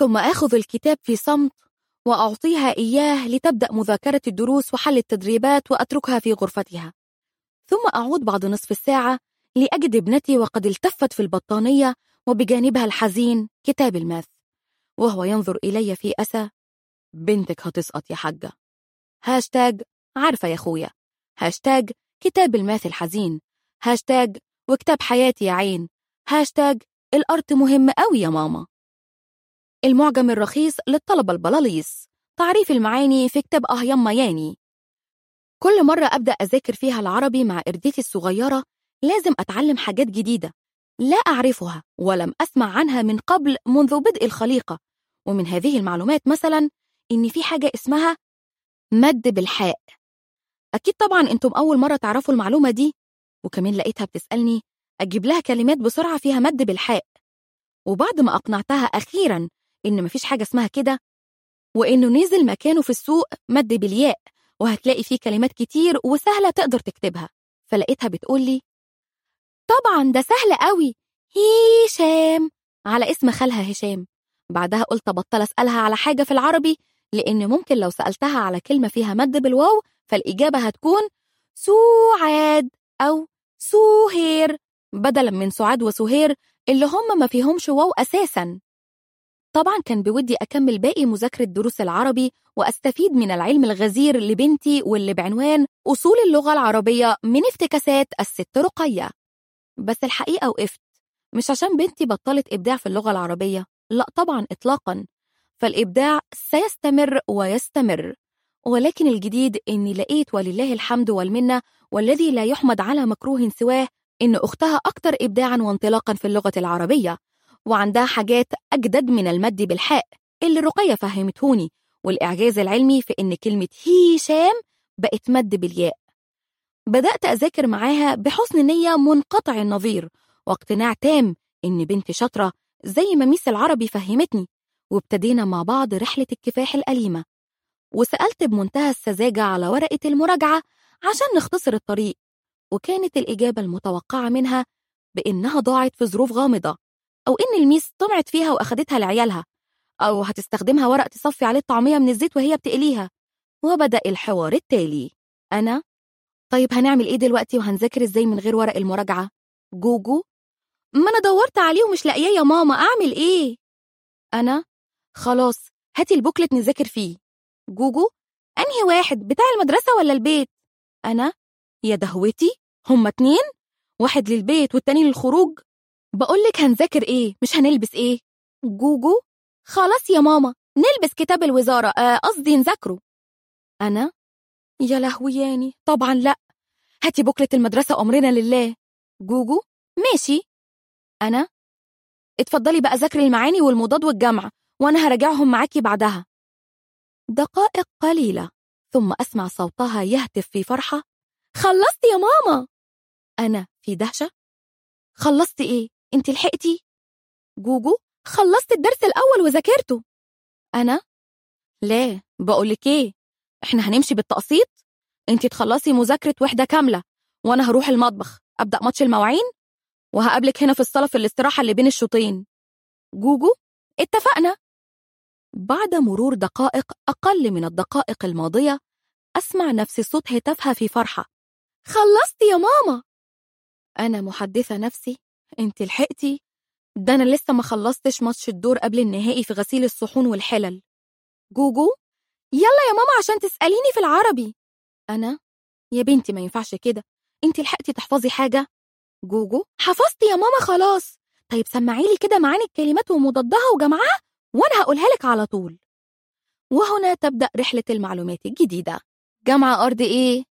ثم آخذ الكتاب في صمت وأعطيها إياه لتبدأ مذاكرة الدروس وحل التدريبات وأتركها في غرفتها ثم أعود بعد نصف الساعة لأجد ابنتي وقد التفت في البطانية وبجانبها الحزين كتاب الماث وهو ينظر إلي في أسى بنتك هتسقط يا حاجة هاشتاج عارفة يا خويا هاشتاج كتاب الماث الحزين هاشتاج وكتاب حياتي يا عين هاشتاج الأرت مهم أوي يا ماما المعجم الرخيص للطلبة البلاليص تعريف المعاني في كتاب آه يما ياني كل مرة أبدأ أذاكر فيها العربي مع إردتي الصغيرة لازم أتعلم حاجات جديدة لا أعرفها ولم أسمع عنها من قبل منذ بدء الخليقة ومن هذه المعلومات مثلا إن في حاجة اسمها مد بالحاء أكيد طبعا أنتم أول مرة تعرفوا المعلومة دي وكمان لقيتها بتسألني أجيب لها كلمات بسرعة فيها مد بالحاء وبعد ما أقنعتها أخيرا إن مفيش حاجة اسمها كده وإنه نزل مكانه في السوق مد بالياء وهتلاقي فيه كلمات كتير وسهلة تقدر تكتبها فلقيتها بتقولي طبعا ده سهل قوي هشام على اسم خالها هشام بعدها قلت بطل أسألها على حاجة في العربي لأن ممكن لو سألتها على كلمة فيها مد بالواو فالإجابة هتكون سعاد أو سهير بدلا من سعاد وسهير اللي هم ما فيهمش واو أساسا طبعا كان بودي أكمل باقي مذاكرة دروس العربي وأستفيد من العلم الغزير لبنتي واللي بعنوان أصول اللغة العربية من افتكاسات الست رقية بس الحقيقة وقفت مش عشان بنتي بطلت إبداع في اللغة العربية لا طبعا إطلاقا فالإبداع سيستمر ويستمر ولكن الجديد إني لقيت ولله الحمد والمنة والذي لا يحمد على مكروه سواه إن أختها أكثر إبداعا وانطلاقا في اللغة العربية وعندها حاجات أجدد من المد بالحاء اللي رقية فهمتهوني والإعجاز العلمي في إن كلمة هشام بقت مد بالياء بدأت أذاكر معاها بحسن نية منقطع النظير واقتناع تام إن بنتي شاطرة زي ما ميس العربي فهمتني وابتدينا مع بعض رحلة الكفاح الأليمة وسألت بمنتهى السذاجة على ورقة المراجعة عشان نختصر الطريق وكانت الإجابة المتوقعة منها بإنها ضاعت في ظروف غامضة أو إن الميس طمعت فيها وأخدتها لعيالها أو هتستخدمها ورق تصفي عليه الطعمية من الزيت وهي بتقليها وبدأ الحوار التالي أنا طيب هنعمل إيه دلوقتي وهنذاكر إزاي من غير ورق المراجعة جوجو ما أنا دورت عليه ومش لاقياه يا ماما أعمل إيه أنا خلاص هاتي البوكلت نذاكر فيه جوجو أنهي واحد بتاع المدرسة ولا البيت أنا يا دهوتي هما اتنين واحد للبيت والتاني للخروج بقولك هنذاكر ايه مش هنلبس ايه جوجو خلاص يا ماما نلبس كتاب الوزارة قصدي آه نذاكره أنا يا لهوياني طبعا لأ هاتي بكرة المدرسة أمرنا لله جوجو ماشي أنا اتفضلي بقى ذاكري المعاني والمضاد والجمع وأنا هراجعهم معاكي بعدها دقائق قليلة ثم أسمع صوتها يهتف في فرحة خلصت يا ماما أنا في دهشة خلصت إيه؟ أنت لحقتي؟ جوجو خلصت الدرس الأول وذاكرته أنا لا بقولك إيه إحنا هنمشي بالتقسيط أنت تخلصي مذاكرة وحدة كاملة وأنا هروح المطبخ أبدأ ماتش المواعين وهقابلك هنا في الصالة في الاستراحة اللي بين الشوطين جوجو اتفقنا بعد مرور دقائق أقل من الدقائق الماضية أسمع نفس صوت هتافها في فرحة خلصت يا ماما أنا محدثة نفسي أنت لحقتي ده أنا لسه ما خلصتش ماتش الدور قبل النهائي في غسيل الصحون والحلل جوجو يلا يا ماما عشان تسأليني في العربي أنا يا بنتي ما ينفعش كده أنت لحقتي تحفظي حاجة جوجو حفظت يا ماما خلاص طيب سمعيلي كده معاني الكلمات ومضادها وجمعها وأنا هقولها لك على طول وهنا تبدأ رحلة المعلومات الجديدة جمع أرض إيه؟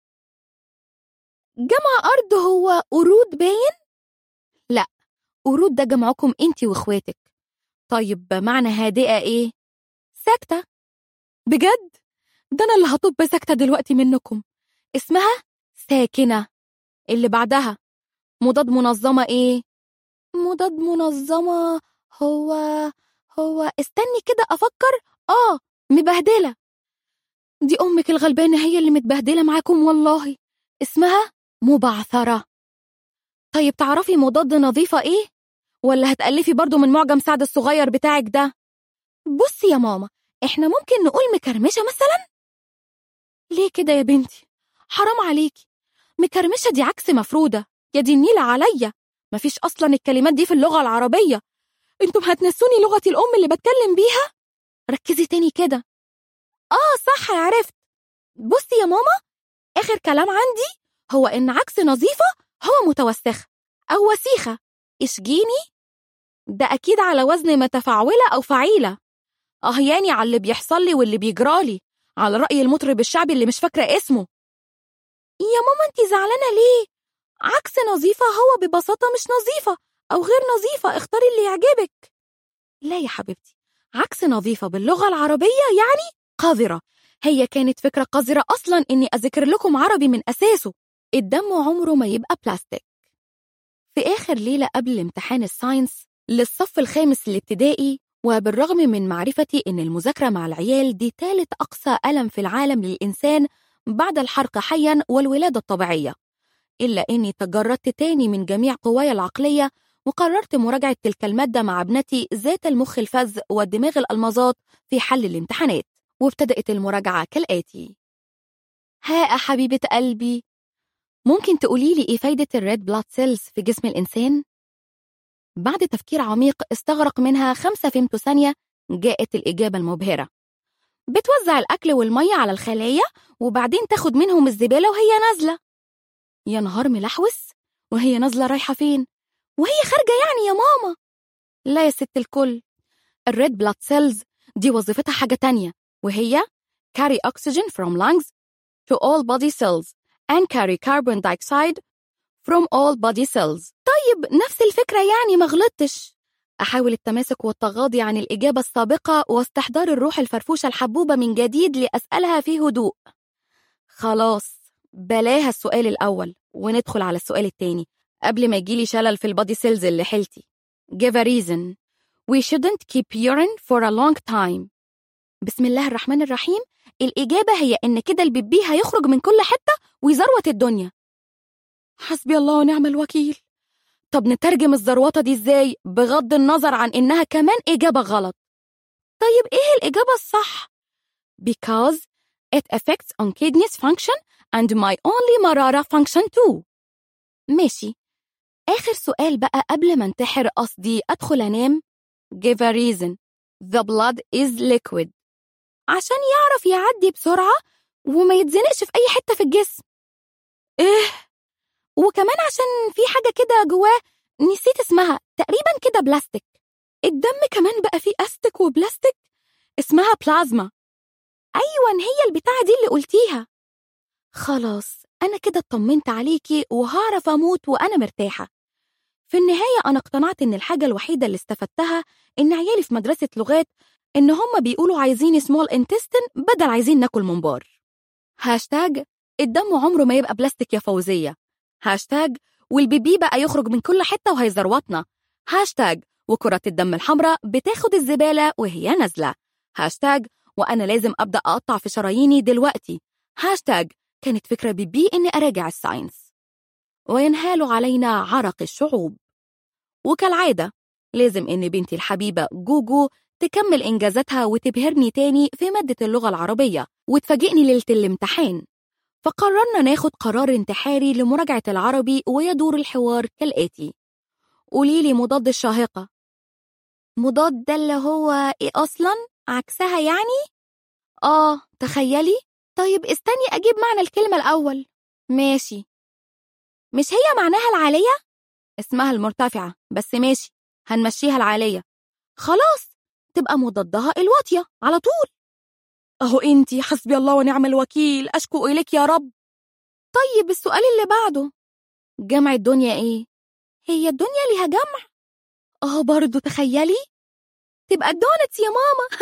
جمع أرض هو قرود باين؟ لا قرود ده جمعكم انتي واخواتك طيب معنى هادئة ايه؟ ساكتة بجد؟ ده أنا اللي هطب ساكتة دلوقتي منكم اسمها ساكنة اللي بعدها مضاد منظمة ايه؟ مضاد منظمة هو هو استني كده أفكر آه مبهدلة دي أمك الغلبانة هي اللي متبهدلة معاكم والله اسمها مبعثرة طيب تعرفي مضاد نظيفة إيه؟ ولا هتألفي برضو من معجم سعد الصغير بتاعك ده؟ بصي يا ماما احنا ممكن نقول مكرمشة مثلا ليه كده يا بنتي حرام عليكي مكرمشة دي عكس مفرودة يا دي النيلة عليا مفيش أصلا الكلمات دي في اللغة العربية انتم هتنسوني لغتي الأم اللي بتكلم بيها ركزي تاني كده آه صح عرفت بصي يا ماما آخر كلام عندي هو إن عكس نظيفة هو متوسخة أو وسيخة اشجيني ده أكيد على وزن متفعولة أو فعيلة آه يعني على اللي بيحصل لي واللي بيجرالي على رأي المطرب الشعبي اللي مش فاكرة اسمه يا ماما انتي زعلانة ليه؟ عكس نظيفة هو ببساطة مش نظيفة أو غير نظيفة اختاري اللي يعجبك لا يا حبيبتي عكس نظيفة باللغة العربية يعني قذرة هي كانت فكرة قذرة أصلا إني أذكر لكم عربي من أساسه الدم عمره ما يبقى بلاستيك في آخر ليلة قبل امتحان الساينس للصف الخامس الابتدائي وبالرغم من معرفتي إن المذاكرة مع العيال دي ثالث أقصى ألم في العالم للإنسان بعد الحرق حيا والولادة الطبيعية إلا إني تجردت تاني من جميع قواي العقلية وقررت مراجعة تلك المادة مع ابنتي ذات المخ الفذ والدماغ الألمظات في حل الامتحانات وابتدأت المراجعة كالآتي ها حبيبة قلبي ممكن تقولي لي إيه فايدة الريد بلاد سيلز في جسم الإنسان؟ بعد تفكير عميق استغرق منها خمسة فيمتو ثانية جاءت الإجابة المبهرة بتوزع الأكل والمية على الخلايا وبعدين تاخد منهم الزبالة وهي نازلة يا نهار ملحوس وهي نازلة رايحة فين؟ وهي خارجة يعني يا ماما لا يا ست الكل الريد بلاد سيلز دي وظيفتها حاجة تانية وهي carry oxygen from lungs to all body cells and carry carbon dioxide from all body cells طيب نفس الفكرة يعني ما غلطتش أحاول التماسك والتغاضي عن الإجابة السابقة واستحضار الروح الفرفوشة الحبوبة من جديد لأسألها في هدوء خلاص بلاها السؤال الأول وندخل على السؤال التاني قبل ما يجيلي شلل في البادي سيلز اللي حيلتي give a reason we shouldn't keep urine for a long time بسم الله الرحمن الرحيم الإجابة هي إن كده البيبي هيخرج من كل حتة ويزروت الدنيا حسبي الله ونعم الوكيل طب نترجم الزروطة دي إزاي بغض النظر عن إنها كمان إجابة غلط طيب إيه الإجابة الصح؟ because it affects on kidneys function and my only مرارة function too ماشي آخر سؤال بقى قبل ما انتحر قصدي أدخل أنام give a reason the blood is liquid عشان يعرف يعدي بسرعة وما يتزنقش في أي حتة في الجسم إيه وكمان عشان في حاجة كده جواه نسيت اسمها تقريبا كده بلاستيك الدم كمان بقى فيه أستك وبلاستيك اسمها بلازما أيوة هي البتاعة دي اللي قلتيها خلاص أنا كده اطمنت عليكي وهعرف أموت وأنا مرتاحة في النهاية أنا اقتنعت إن الحاجة الوحيدة اللي استفدتها إن عيالي في مدرسة لغات إن هم بيقولوا عايزين سمول انتستن بدل عايزين ناكل منبار هاشتاج الدم عمره ما يبقى بلاستيك يا فوزية هاشتاج والبيبي بقى يخرج من كل حتة وهيزروطنا هاشتاج وكرة الدم الحمراء بتاخد الزبالة وهي نازلة هاشتاج وأنا لازم أبدأ أقطع في شراييني دلوقتي هاشتاج كانت فكرة بيبي إني أراجع الساينس وينهال علينا عرق الشعوب وكالعادة لازم إن بنتي الحبيبة جوجو تكمل إنجازاتها وتبهرني تاني في مادة اللغة العربية وتفاجئني ليلة الامتحان فقررنا ناخد قرار انتحاري لمراجعة العربي ويدور الحوار كالآتي قوليلي مضاد الشاهقة مضاد ده اللي هو إيه أصلا؟ عكسها يعني؟ آه تخيلي طيب استني أجيب معنى الكلمة الأول ماشي مش هي معناها العالية؟ اسمها المرتفعة بس ماشي هنمشيها العالية خلاص تبقى مضادها الواطية على طول أهو أنتي حسبي الله ونعم الوكيل أشكو إليك يا رب طيب السؤال اللي بعده جمع الدنيا إيه؟ هي الدنيا ليها جمع؟ آه برضو تخيلي تبقى الدونتس يا ماما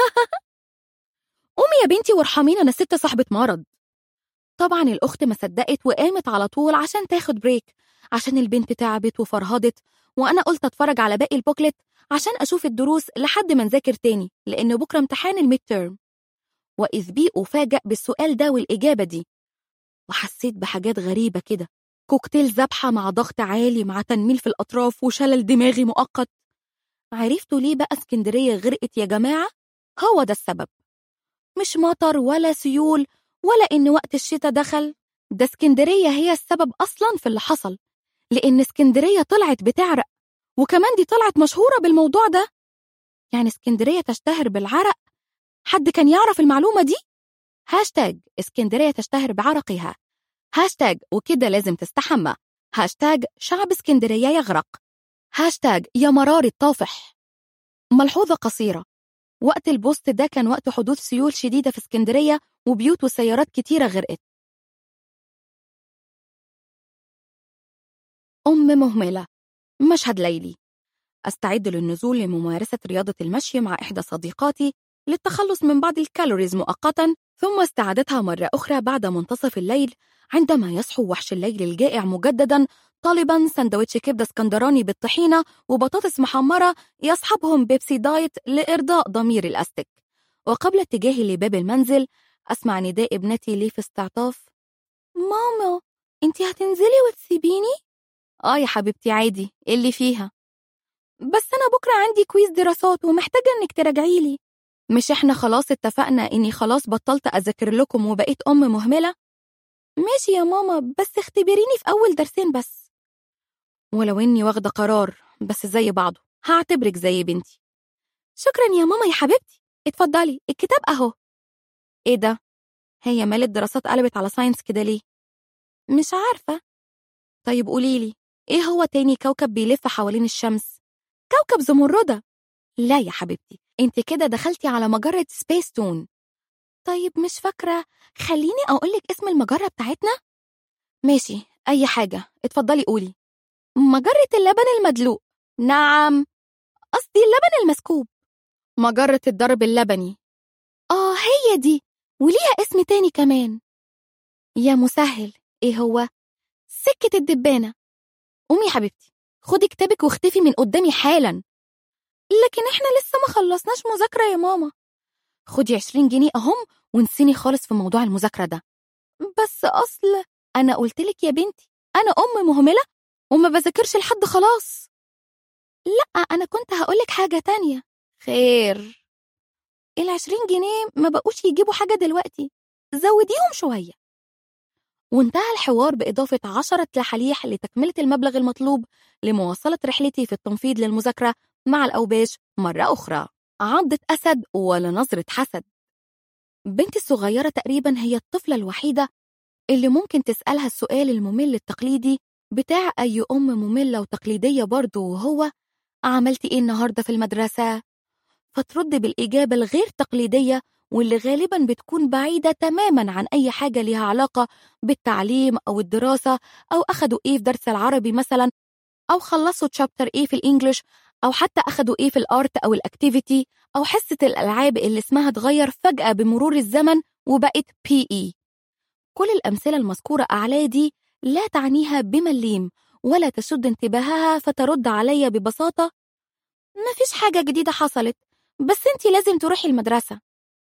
قومي يا بنتي وارحمينا أنا ست صاحبة مرض طبعا الأخت ما صدقت وقامت على طول عشان تاخد بريك عشان البنت تعبت وفرهدت وأنا قلت أتفرج على باقي البوكلت عشان أشوف الدروس لحد ما نذاكر تاني لأن بكرة امتحان الميد تيرم وإذ بي أفاجأ بالسؤال ده والإجابة دي وحسيت بحاجات غريبة كده كوكتيل ذبحة مع ضغط عالي مع تنميل في الأطراف وشلل دماغي مؤقت عرفتوا ليه بقى اسكندرية غرقت يا جماعة؟ هو ده السبب مش مطر ولا سيول ولا إن وقت الشتاء دخل ده اسكندرية هي السبب أصلا في اللي حصل لأن اسكندرية طلعت بتعرق وكمان دي طلعت مشهورة بالموضوع ده يعني اسكندرية تشتهر بالعرق حد كان يعرف المعلومة دي؟ هاشتاج اسكندرية تشتهر بعرقها هاشتاج وكده لازم تستحمى هاشتاج شعب اسكندرية يغرق هاشتاج يا مرار الطافح ملحوظة قصيرة وقت البوست ده كان وقت حدوث سيول شديدة في اسكندرية وبيوت وسيارات كتيرة غرقت أم مهملة مشهد ليلي أستعد للنزول لممارسة رياضة المشي مع إحدى صديقاتي للتخلص من بعض الكالوريز مؤقتا ثم استعادتها مرة أخرى بعد منتصف الليل عندما يصحو وحش الليل الجائع مجددا طالبا سندوتش كبدة اسكندراني بالطحينة وبطاطس محمرة يصحبهم بيبسي دايت لإرضاء ضمير الأستك وقبل اتجاهي لباب المنزل أسمع نداء ابنتي لي في استعطاف ماما انتي هتنزلي وتسيبيني؟ آه يا حبيبتي عادي إيه اللي فيها بس أنا بكرة عندي كويز دراسات ومحتاجة إنك تراجعيلي مش إحنا خلاص اتفقنا إني خلاص بطلت أذاكر لكم وبقيت أم مهملة؟ ماشي يا ماما بس اختبريني في أول درسين بس ولو إني واخدة قرار بس زي بعضه هعتبرك زي بنتي شكرا يا ماما يا حبيبتي اتفضلي الكتاب أهو إيه ده؟ هي مال الدراسات قلبت على ساينس كده ليه؟ مش عارفة طيب قوليلي إيه هو تاني كوكب بيلف حوالين الشمس؟ كوكب زمردة لا يا حبيبتي انت كده دخلتي على مجرة سبيس تون طيب مش فاكرة خليني أقولك اسم المجرة بتاعتنا ماشي أي حاجة اتفضلي قولي مجرة اللبن المدلوق نعم قصدي اللبن المسكوب مجرة الضرب اللبني آه هي دي وليها اسم تاني كمان يا مسهل إيه هو؟ سكة الدبانة قومي يا حبيبتي خدي كتابك واختفي من قدامي حالا لكن احنا لسه ما خلصناش مذاكرة يا ماما خدي عشرين جنيه أهم ونسيني خالص في موضوع المذاكرة ده بس أصل أنا قلتلك يا بنتي أنا أم مهملة وما بذاكرش لحد خلاص لأ أنا كنت هقولك حاجة تانية خير العشرين جنيه ما بقوش يجيبوا حاجة دلوقتي زوديهم شوية وانتهى الحوار بإضافة عشرة لحاليح لتكملة المبلغ المطلوب لمواصلة رحلتي في التنفيذ للمذاكرة مع الأوباش مرة أخرى عضة أسد ولا نظرة حسد بنتي الصغيرة تقريبا هي الطفلة الوحيدة اللي ممكن تسألها السؤال الممل التقليدي بتاع أي أم مملة وتقليدية برضه وهو عملتي إيه النهاردة في المدرسة؟ فترد بالإجابة الغير تقليدية واللي غالبا بتكون بعيدة تماما عن أي حاجة ليها علاقة بالتعليم أو الدراسة أو أخدوا إيه في درس العربي مثلا أو خلصوا تشابتر إيه في الإنجليش أو حتى أخدوا إيه في الآرت أو الأكتيفيتي أو حصة الألعاب اللي اسمها اتغير فجأة بمرور الزمن وبقت بي إي كل الأمثلة المذكورة أعلى دي لا تعنيها بمليم ولا تشد انتباهها فترد علي ببساطة مفيش حاجة جديدة حصلت بس انتي لازم تروحي المدرسة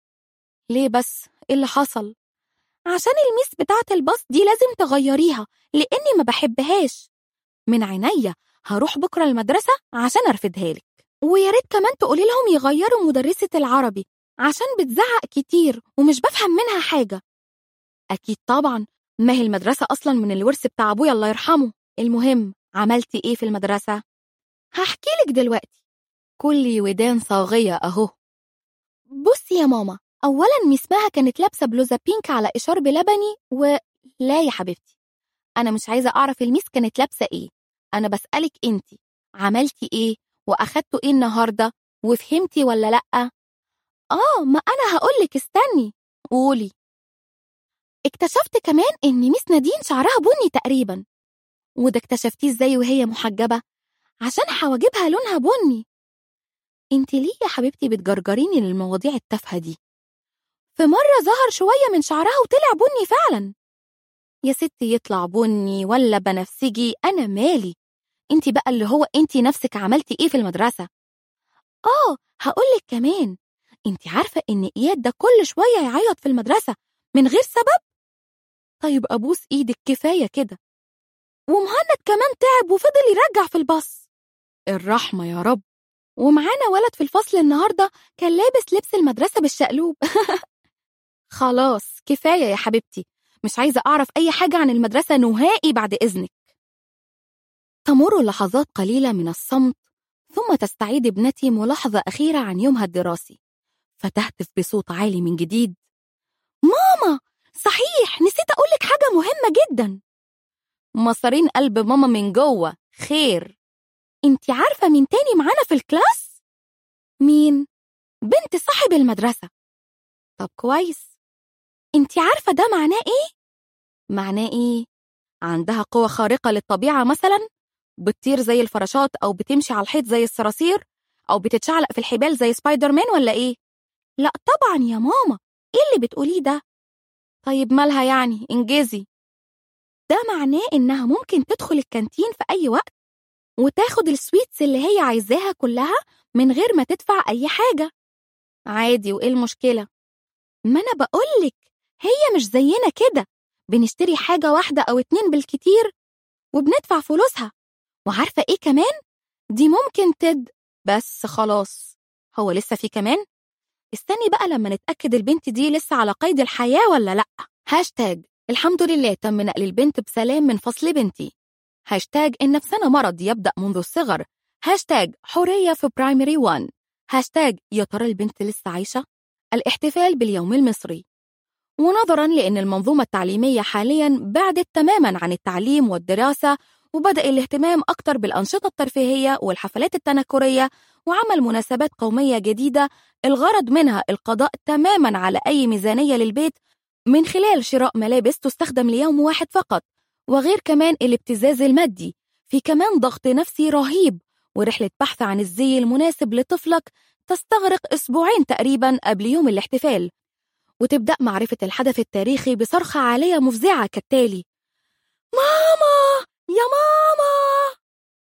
ليه بس؟ ايه اللي حصل؟ عشان الميس بتاعة الباص دي لازم تغيريها لأني ما بحبهاش من عينيا هروح بكرة المدرسة عشان أرفدها لك ويا ريت كمان تقولي لهم يغيروا مدرسة العربي عشان بتزعق كتير ومش بفهم منها حاجة أكيد طبعا ما هي المدرسة أصلا من الورث بتاع أبويا الله يرحمه المهم عملتي إيه في المدرسة؟ هحكي لك دلوقتي كلي ودان صاغية أهو بصي يا ماما أولا ميسمها كانت لابسة بلوزة بينك على إشارب لبني و لا يا حبيبتي أنا مش عايزة أعرف الميس كانت لابسة إيه أنا بسألك أنتي عملتي إيه وأخدتوا إيه النهاردة وفهمتي ولا لأ آه ما أنا هقولك استني قولي اكتشفت كمان إن ميس نادين شعرها بني تقريبا وده اكتشفتيه إزاي وهي محجبة عشان حواجبها لونها بني انت ليه يا حبيبتي بتجرجريني للمواضيع التافهة دي في مرة ظهر شوية من شعرها وطلع بني فعلا يا ستي يطلع بني ولا بنفسجي أنا مالي انت بقى اللي هو انت نفسك عملتي ايه في المدرسة اه هقولك كمان انت عارفة ان اياد ده كل شوية يعيط في المدرسة من غير سبب طيب ابوس ايدك كفاية كده ومهند كمان تعب وفضل يرجع في الباص الرحمة يا رب ومعانا ولد في الفصل النهاردة كان لابس لبس المدرسة بالشقلوب خلاص كفاية يا حبيبتي مش عايزة أعرف أي حاجة عن المدرسة نهائي بعد إذنك تمر لحظات قليلة من الصمت ثم تستعيد ابنتي ملاحظة أخيرة عن يومها الدراسي فتهتف بصوت عالي من جديد ماما صحيح نسيت أقولك حاجة مهمة جدا مصارين قلب ماما من جوه خير انت عارفة مين تاني معانا في الكلاس؟ مين؟ بنت صاحب المدرسة طب كويس انت عارفة ده معناه ايه؟ معناه ايه؟ عندها قوة خارقة للطبيعة مثلا؟ بتطير زي الفراشات أو بتمشي على الحيط زي الصراصير؟ أو بتتشعلق في الحبال زي سبايدر مان ولا ايه؟ لا طبعا يا ماما ايه اللي بتقوليه ده؟ طيب مالها يعني انجزي ده معناه إنها ممكن تدخل الكانتين في أي وقت وتاخد السويتس اللي هي عايزاها كلها من غير ما تدفع أي حاجة عادي وإيه المشكلة؟ ما أنا بقولك هي مش زينا كده بنشتري حاجة واحدة أو اتنين بالكتير وبندفع فلوسها وعارفة إيه كمان؟ دي ممكن تد بس خلاص هو لسه في كمان؟ استني بقى لما نتأكد البنت دي لسه على قيد الحياة ولا لأ هاشتاج الحمد لله تم نقل البنت بسلام من فصل بنتي هاشتاج إن نفسنا مرض يبدأ منذ الصغر هاشتاج حورية في برايمري 1 هاشتاج يا ترى البنت لسه عايشة الاحتفال باليوم المصري ونظرا لأن المنظومة التعليمية حاليا بعدت تماما عن التعليم والدراسة وبدأ الاهتمام أكتر بالأنشطة الترفيهية والحفلات التنكرية وعمل مناسبات قومية جديدة الغرض منها القضاء تماما على أي ميزانية للبيت من خلال شراء ملابس تستخدم ليوم واحد فقط وغير كمان الابتزاز المادي في كمان ضغط نفسي رهيب ورحلة بحث عن الزي المناسب لطفلك تستغرق أسبوعين تقريبا قبل يوم الاحتفال وتبدأ معرفة الحدث التاريخي بصرخة عالية مفزعة كالتالي ماما يا ماما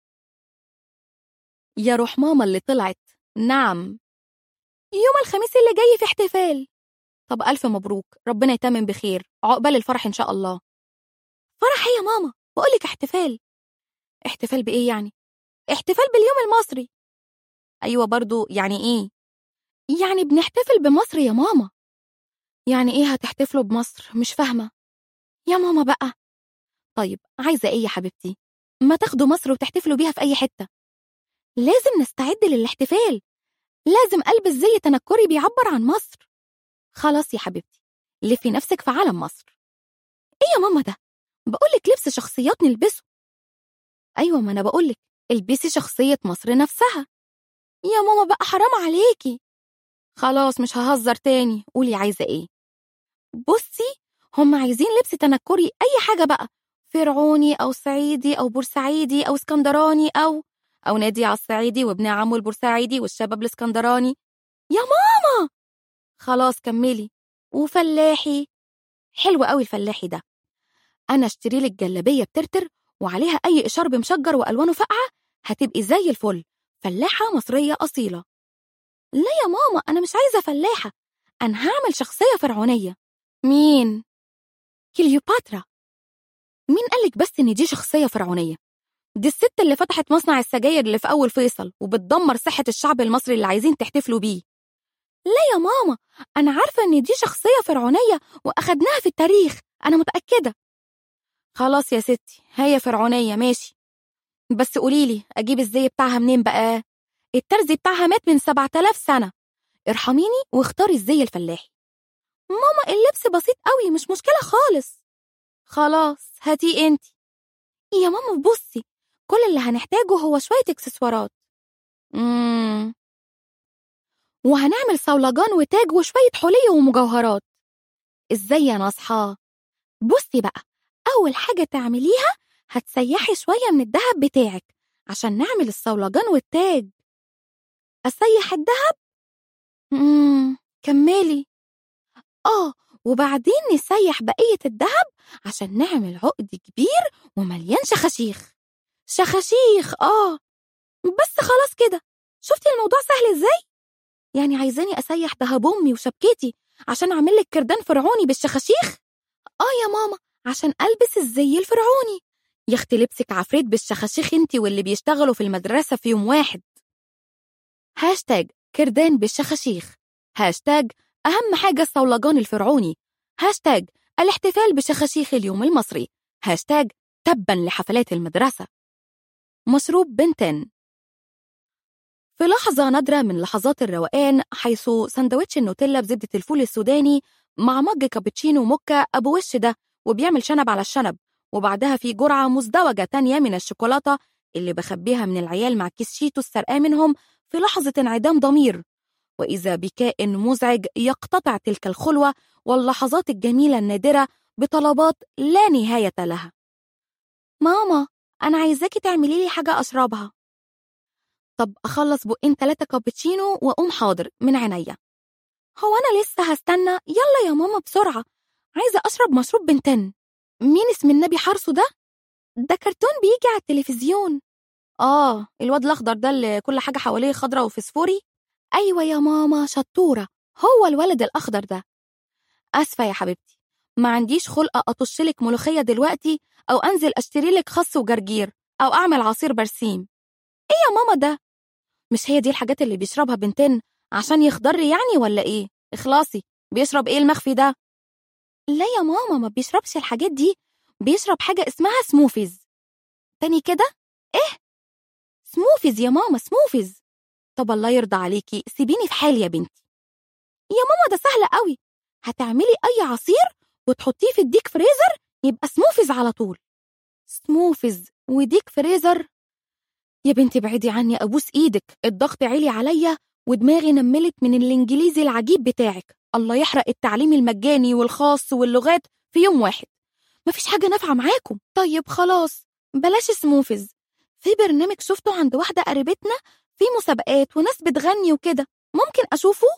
يا روح ماما اللي طلعت نعم يوم الخميس اللي جاي في احتفال طب ألف مبروك ربنا يتمم بخير عقبال الفرح إن شاء الله فرح إيه يا ماما بقولك احتفال احتفال بإيه يعني احتفال باليوم المصري أيوة برضو يعني إيه يعني بنحتفل بمصر يا ماما يعني إيه هتحتفلوا بمصر مش فاهمة يا ماما بقى طيب عايزة إيه يا حبيبتي ما تاخدوا مصر وتحتفلوا بيها في أي حتة لازم نستعد للاحتفال لازم ألبس زي تنكري بيعبر عن مصر خلاص يا حبيبتي لفي نفسك في عالم مصر ايه يا ماما ده بقولك لبس شخصيات نلبسه ايوه ما انا بقولك البسي شخصية مصر نفسها يا ماما بقى حرام عليكي خلاص مش ههزر تاني قولي عايزة ايه بصي هم عايزين لبس تنكري اي حاجة بقى فرعوني او صعيدي او بورسعيدي او اسكندراني او او نادي على الصعيدي وابن عمه البورسعيدي والشباب الاسكندراني يا ماما خلاص كملي وفلاحي حلو قوي الفلاحي ده انا اشتري لك جلابيه بترتر وعليها اي اشارب مشجر والوانه فاقعه هتبقي زي الفل فلاحه مصريه اصيله لا يا ماما انا مش عايزه فلاحه انا هعمل شخصيه فرعونيه مين كليوباترا مين قالك بس ان دي شخصيه فرعونيه دي الست اللي فتحت مصنع السجاير اللي في اول فيصل وبتدمر صحه الشعب المصري اللي عايزين تحتفلوا بيه لا يا ماما أنا عارفة إن دي شخصية فرعونية وأخدناها في التاريخ أنا متأكدة خلاص يا ستي هي فرعونية ماشي بس قوليلي أجيب الزي بتاعها منين بقى الترزي بتاعها مات من 7000 سنة ارحميني واختاري الزي الفلاحي ماما اللبس بسيط قوي مش مشكلة خالص خلاص هاتي انتي يا ماما بصي كل اللي هنحتاجه هو شوية اكسسوارات مم. وهنعمل صولجان وتاج وشوية حلي ومجوهرات ازاي يا ناصحة بصي بقى أول حاجة تعمليها هتسيحي شوية من الدهب بتاعك عشان نعمل الصولجان والتاج أسيح الدهب؟ مم. كملي آه وبعدين نسيح بقية الدهب عشان نعمل عقد كبير ومليان شخاشيخ شخاشيخ آه بس خلاص كده شفتي الموضوع سهل إزاي؟ يعني عايزاني أسيح دهب أمي وشبكتي عشان أعمل لك كردان فرعوني بالشخاشيخ؟ آه يا ماما عشان ألبس الزي الفرعوني يا اختي لبسك عفريت بالشخاشيخ انتي واللي بيشتغلوا في المدرسة في يوم واحد هاشتاج كردان بالشخاشيخ هاشتاج أهم حاجة الصولجان الفرعوني هاشتاج الاحتفال بشخاشيخ اليوم المصري هاشتاج تبا لحفلات المدرسة مشروب بنتن في لحظة نادرة من لحظات الروقان حيث سندوتش النوتيلا بزبدة الفول السوداني مع مج كابتشينو موكا أبو وش ده وبيعمل شنب على الشنب وبعدها في جرعة مزدوجة تانية من الشوكولاتة اللي بخبيها من العيال مع كيس شيتو السرقاه منهم في لحظة انعدام ضمير وإذا بكائن مزعج يقتطع تلك الخلوة واللحظات الجميلة النادرة بطلبات لا نهاية لها ماما أنا عايزاكي تعملي لي حاجة أشربها طب أخلص بقين تلاتة كابتشينو وأقوم حاضر من عينيا هو أنا لسه هستنى يلا يا ماما بسرعة عايزة أشرب مشروب بنتن مين اسم النبي حرصه ده؟ ده كرتون بيجي على التلفزيون آه الواد الأخضر ده اللي كل حاجة حواليه خضرة وفسفوري أيوة يا ماما شطورة هو الولد الأخضر ده أسفة يا حبيبتي ما عنديش خلق أطشلك ملوخية دلوقتي أو أنزل أشتري لك خس وجرجير أو أعمل عصير برسيم إيه يا ماما ده؟ مش هي دي الحاجات اللي بيشربها بنتين عشان يخضر يعني ولا إيه؟ اخلاصي بيشرب إيه المخفي ده؟ لا يا ماما ما بيشربش الحاجات دي بيشرب حاجة اسمها سموفيز تاني كده؟ إيه؟ سموفيز يا ماما سموفيز طب الله يرضى عليكي سيبيني في حالي يا بنتي يا ماما ده سهل قوي هتعملي أي عصير وتحطيه في الديك فريزر يبقى سموفيز على طول سموفيز وديك فريزر يا بنتي بعيدي عني أبوس إيدك الضغط عالي عليا ودماغي نملت من الإنجليزي العجيب بتاعك الله يحرق التعليم المجاني والخاص واللغات في يوم واحد مفيش حاجة نافعة معاكم طيب خلاص بلاش سموفيز في برنامج شفته عند واحدة قريبتنا في مسابقات وناس بتغني وكده ممكن أشوفه؟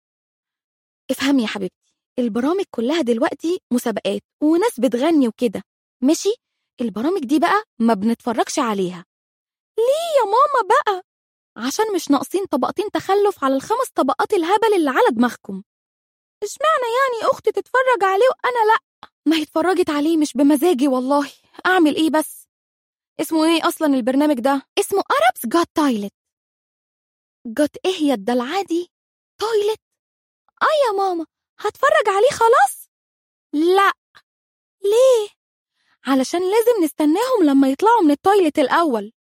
افهمي يا حبيبتي البرامج كلها دلوقتي مسابقات وناس بتغني وكده ماشي البرامج دي بقى ما بنتفرجش عليها ليه يا ماما بقى عشان مش ناقصين طبقتين تخلف على الخمس طبقات الهبل اللي على دماغكم اشمعنى يعني اختي تتفرج عليه وانا لا ما هي اتفرجت عليه مش بمزاجي والله اعمل ايه بس اسمه ايه اصلا البرنامج ده اسمه Arabs Got Toilet جت ايه يا الدلعه دي تويلت اه يا ماما هتفرج عليه خلاص لا ليه علشان لازم نستناهم لما يطلعوا من التويلت الاول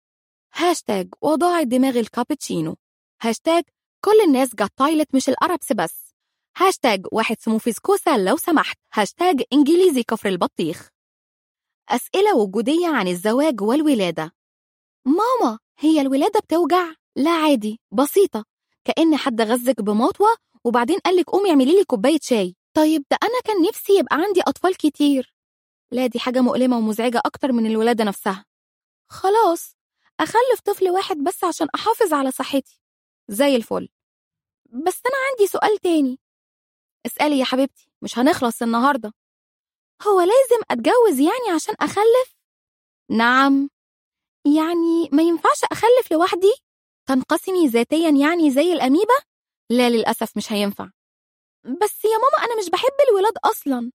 هاشتاج وضاع دماغ الكابتشينو هاشتاج كل الناس جت تويلت مش الأربس بس هاشتاج واحد سموفيز كوسة لو سمحت هاشتاج إنجليزي كفر البطيخ أسئلة وجودية عن الزواج والولادة ماما هي الولادة بتوجع؟ لا عادي بسيطة كأن حد غزك بمطوة وبعدين قالك قومي اعملي لي كوباية شاي طيب ده أنا كان نفسي يبقى عندي أطفال كتير لا دي حاجة مؤلمة ومزعجة أكتر من الولادة نفسها خلاص أخلف طفل واحد بس عشان أحافظ على صحتي زي الفل بس أنا عندي سؤال تاني اسألي يا حبيبتي مش هنخلص النهاردة هو لازم أتجوز يعني عشان أخلف؟ نعم يعني ما ينفعش أخلف لوحدي؟ تنقسمي ذاتيا يعني زي الأميبا؟ لا للأسف مش هينفع بس يا ماما أنا مش بحب الولاد أصلا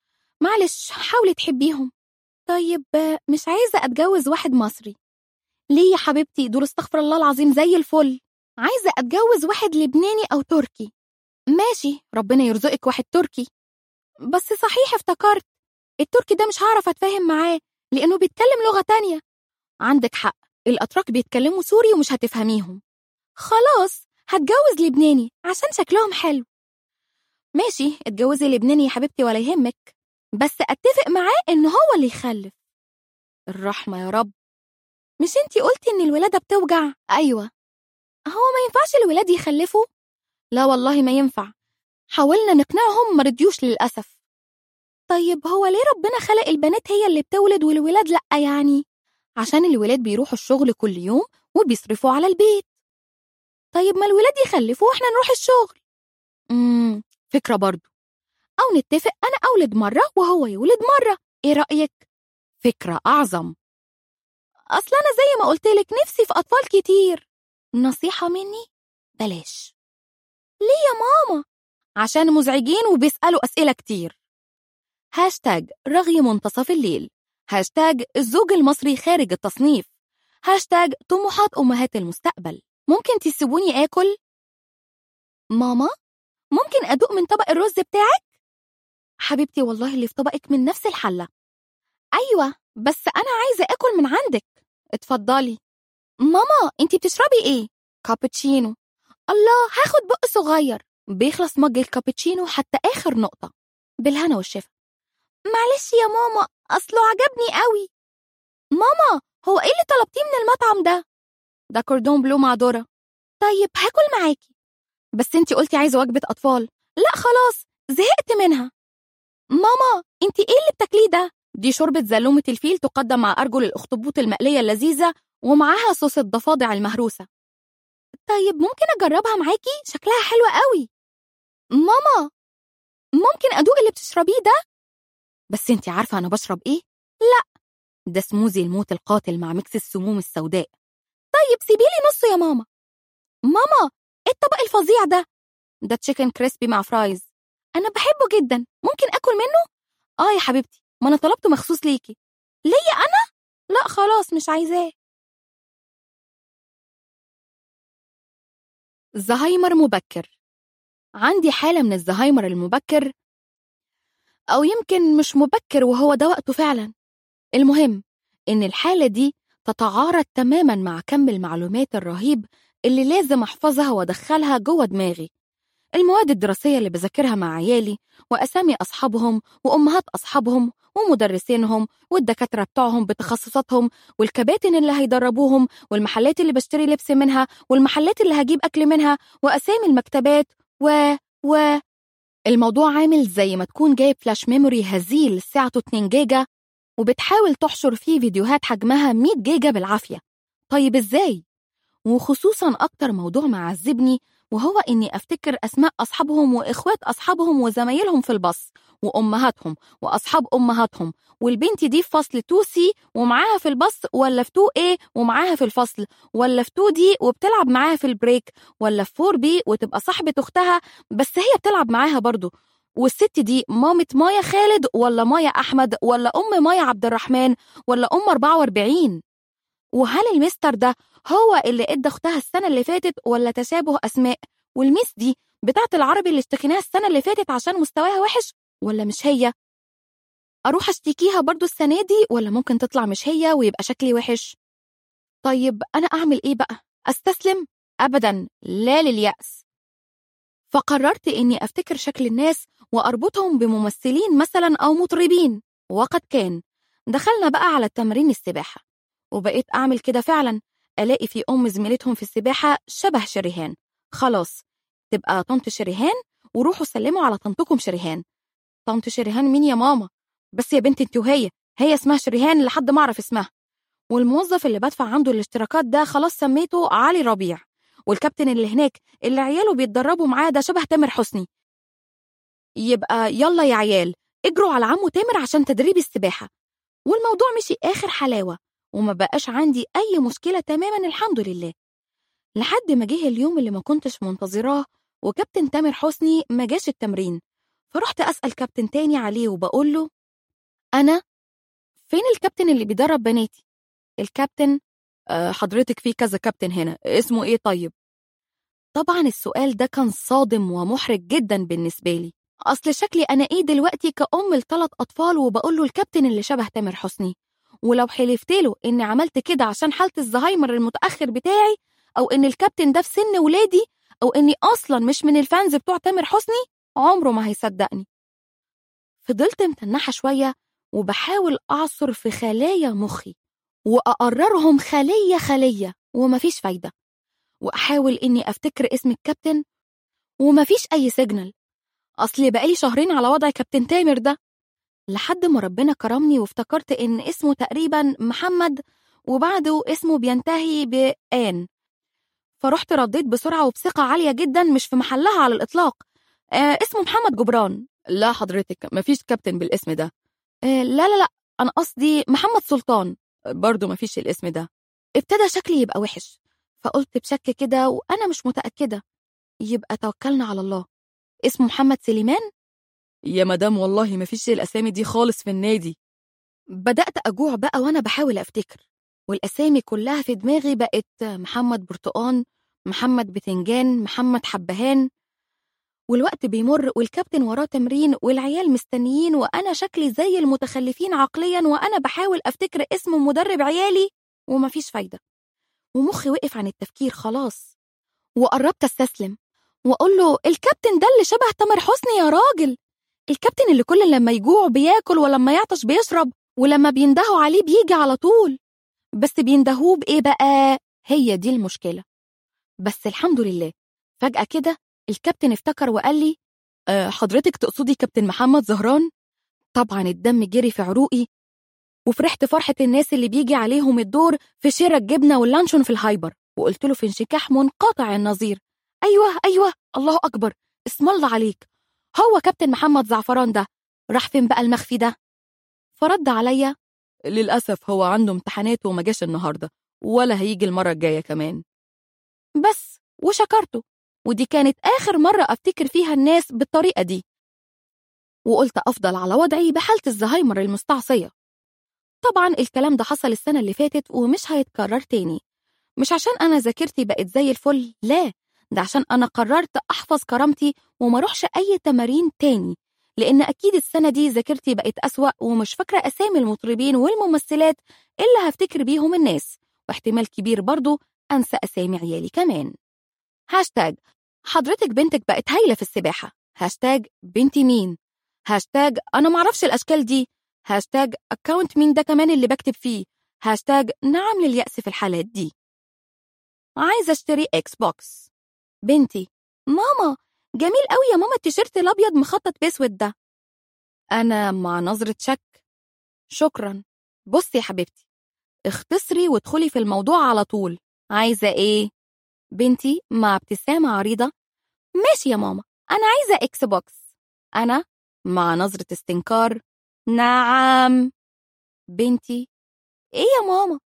معلش حاولي تحبيهم طيب مش عايزة أتجوز واحد مصري ليه يا حبيبتي دول استغفر الله العظيم زي الفل عايزة أتجوز واحد لبناني أو تركي ماشي ربنا يرزقك واحد تركي بس صحيح افتكرت التركي ده مش هعرف أتفاهم معاه لأنه بيتكلم لغة تانية عندك حق الأتراك بيتكلموا سوري ومش هتفهميهم خلاص هتجوز لبناني عشان شكلهم حلو ماشي اتجوزي لبناني يا حبيبتي ولا يهمك بس اتفق معاه ان هو اللي يخلف الرحمة يا رب مش انتي قلتي ان الولادة بتوجع ايوه هو ما ينفعش الولاد يخلفوا لا والله ما ينفع حاولنا نقنعهم ما رضيوش للأسف طيب هو ليه ربنا خلق البنات هي اللي بتولد والولاد لأ يعني عشان الولاد بيروحوا الشغل كل يوم وبيصرفوا على البيت طيب ما الولاد يخلفوا واحنا نروح الشغل امم فكرة برضو أو نتفق أنا أولد مرة وهو يولد مرة إيه رأيك؟ فكرة أعظم أصل أنا زي ما قلتلك نفسي في أطفال كتير نصيحة مني بلاش ليه يا ماما؟ عشان مزعجين وبيسألوا أسئلة كتير هاشتاج رغي منتصف الليل هاشتاج الزوج المصري خارج التصنيف هاشتاج طموحات أمهات المستقبل ممكن تسيبوني آكل؟ ماما ممكن أدوق من طبق الرز بتاعك؟ حبيبتي والله اللي في طبقك من نفس الحلة أيوة بس أنا عايزة آكل من عندك اتفضلي ماما انتي بتشربي ايه؟ كابتشينو الله هاخد بق صغير بيخلص مج الكابتشينو حتى آخر نقطة بالهنا والشفا معلش يا ماما أصله عجبني قوي ماما هو ايه اللي طلبتيه من المطعم ده؟ ده كوردون بلو مع ذرة طيب هاكل معاكي بس انتي قلتي عايزة وجبة أطفال لا خلاص زهقت منها ماما انتي ايه اللي بتاكليه ده؟ دي شوربة زلومة الفيل تقدم مع أرجل الأخطبوط المقلية اللذيذة ومعاها صوص الضفادع المهروسة طيب ممكن أجربها معاكي؟ شكلها حلوة قوي ماما ممكن أدوق اللي بتشربيه ده؟ بس انتي عارفة أنا بشرب إيه؟ لا ده سموزي الموت القاتل مع ميكس السموم السوداء طيب سيبيلي نصه يا ماما ماما ايه الطبق الفظيع ده؟ ده تشيكن كريسبي مع فرايز أنا بحبه جدا ممكن أكل منه؟ آه يا حبيبتي ما أنا طلبته مخصوص ليكي ليا أنا؟ لا خلاص مش عايزاه زهايمر مبكر عندي حالة من الزهايمر المبكر أو يمكن مش مبكر وهو ده وقته فعلا المهم إن الحالة دي تتعارض تماما مع كم المعلومات الرهيب اللي لازم أحفظها وأدخلها جوه دماغي المواد الدراسية اللي بذاكرها مع عيالي وأسامي أصحابهم وأمهات أصحابهم ومدرسينهم والدكاترة بتوعهم بتخصصاتهم والكباتن اللي هيدربوهم والمحلات اللي بشتري لبس منها والمحلات اللي هجيب أكل منها وأسامي المكتبات و و الموضوع عامل زي ما تكون جايب فلاش ميموري هزيل سعته 2 جيجا وبتحاول تحشر فيه فيديوهات حجمها 100 جيجا بالعافية طيب إزاي؟ وخصوصا أكتر موضوع معذبني وهو إني أفتكر أسماء أصحابهم وإخوات أصحابهم وزمايلهم في الباص وأمهاتهم وأصحاب أمهاتهم والبنت دي في فصل 2 سي ومعاها في الباص ولا في 2 A ومعاها في الفصل ولا في 2 دي وبتلعب معاها في البريك ولا في 4 بي وتبقى صاحبة أختها بس هي بتلعب معاها برضه والست دي مامة مايا خالد ولا مايا أحمد ولا أم مايا عبد الرحمن ولا أم 44 وهل المستر ده هو اللي ادى اختها السنه اللي فاتت ولا تشابه اسماء والميس دي بتاعت العربي اللي اشتكيناها السنه اللي فاتت عشان مستواها وحش ولا مش هي اروح اشتكيها برضو السنه دي ولا ممكن تطلع مش هي ويبقى شكلي وحش طيب انا اعمل ايه بقى استسلم ابدا لا للياس فقررت اني افتكر شكل الناس واربطهم بممثلين مثلا او مطربين وقد كان دخلنا بقى على التمرين السباحه وبقيت اعمل كده فعلا الاقي في ام زميلتهم في السباحه شبه شريهان خلاص تبقى طنط شريهان وروحوا سلموا على طنطكم شريهان طنط شريهان مين يا ماما بس يا بنتي انت وهي هي اسمها شريهان لحد ما اعرف اسمها والموظف اللي بدفع عنده الاشتراكات ده خلاص سميته علي ربيع والكابتن اللي هناك اللي عياله بيتدربوا معاه ده شبه تامر حسني يبقى يلا يا عيال اجروا على عمو تامر عشان تدريب السباحة والموضوع مشي آخر حلاوة وما بقاش عندي أي مشكلة تماما الحمد لله لحد ما جه اليوم اللي ما كنتش منتظراه وكابتن تامر حسني ما جاش التمرين فرحت أسأل كابتن تاني عليه وبقول له أنا فين الكابتن اللي بيدرب بناتي الكابتن أه حضرتك في كذا كابتن هنا اسمه ايه طيب طبعا السؤال ده كان صادم ومحرج جدا بالنسبة لي أصل شكلي أنا إيه دلوقتي كأم لثلاث أطفال وبقول له الكابتن اللي شبه تامر حسني ولو حلفت له إني عملت كده عشان حالة الزهايمر المتأخر بتاعي أو إن الكابتن ده في سن ولادي أو إني أصلا مش من الفانز بتوع تامر حسني عمره ما هيصدقني فضلت متنحة شوية وبحاول أعصر في خلايا مخي وأقررهم خلية خلية ومفيش فايدة وأحاول إني أفتكر اسم الكابتن ومفيش أي سيجنال أصلي بقالي شهرين على وضع كابتن تامر ده لحد ما ربنا كرمني وافتكرت إن اسمه تقريبا محمد وبعده اسمه بينتهي بآن فرحت رديت بسرعة وبثقة عالية جدا مش في محلها على الإطلاق آه اسمه محمد جبران لا حضرتك مفيش كابتن بالاسم ده آه لا لا لا أنا قصدي محمد سلطان برضه مفيش الاسم ده ابتدى شكلي يبقى وحش فقلت بشك كده وأنا مش متأكدة يبقى توكلنا على الله اسمه محمد سليمان يا مدام والله مفيش الأسامي دي خالص في النادي بدأت أجوع بقى وأنا بحاول أفتكر والأسامي كلها في دماغي بقت محمد برتقان محمد بتنجان محمد حبهان والوقت بيمر والكابتن وراه تمرين والعيال مستنيين وأنا شكلي زي المتخلفين عقليا وأنا بحاول أفتكر اسم مدرب عيالي ومفيش فايدة ومخي وقف عن التفكير خلاص وقربت استسلم واقول له الكابتن ده اللي شبه تامر حسني يا راجل الكابتن اللي كل لما يجوع بياكل ولما يعطش بيشرب ولما بيندهوا عليه بيجي على طول بس بيندهوه بايه بقى هي دي المشكله بس الحمد لله فجاه كده الكابتن افتكر وقال لي أه حضرتك تقصدي كابتن محمد زهران طبعا الدم جري في عروقي وفرحت فرحة الناس اللي بيجي عليهم الدور في شراء الجبنة واللانشون في الهايبر وقلت له في انشكاح منقطع النظير أيوة أيوة الله أكبر اسم الله عليك هو كابتن محمد زعفران ده راح فين بقى المخفي ده فرد عليا للأسف هو عنده امتحانات وما جاش النهاردة ولا هيجي المرة الجاية كمان بس وشكرته ودي كانت آخر مرة أفتكر فيها الناس بالطريقة دي وقلت أفضل على وضعي بحالة الزهايمر المستعصية طبعا الكلام ده حصل السنة اللي فاتت ومش هيتكرر تاني مش عشان أنا ذاكرتي بقت زي الفل لا ده عشان أنا قررت أحفظ كرامتي وما أروحش أي تمارين تاني لأن أكيد السنة دي ذاكرتي بقت أسوأ ومش فاكرة أسامي المطربين والممثلات اللي هفتكر بيهم الناس واحتمال كبير برضو أنسى أسامي عيالي كمان هاشتاج حضرتك بنتك بقت هايلة في السباحة هاشتاج بنتي مين هاشتاج أنا معرفش الأشكال دي هاشتاج أكاونت مين ده كمان اللي بكتب فيه هاشتاج نعم لليأس في الحالات دي عايزة اشتري اكس بوكس بنتي ماما جميل قوي يا ماما التيشيرت الابيض مخطط باسود ده انا مع نظرة شك شكرا بصي يا حبيبتي اختصري وادخلي في الموضوع على طول عايزة ايه بنتي مع ابتسامة عريضة ماشي يا ماما انا عايزة اكس بوكس انا مع نظرة استنكار نعم بنتي ايه يا ماما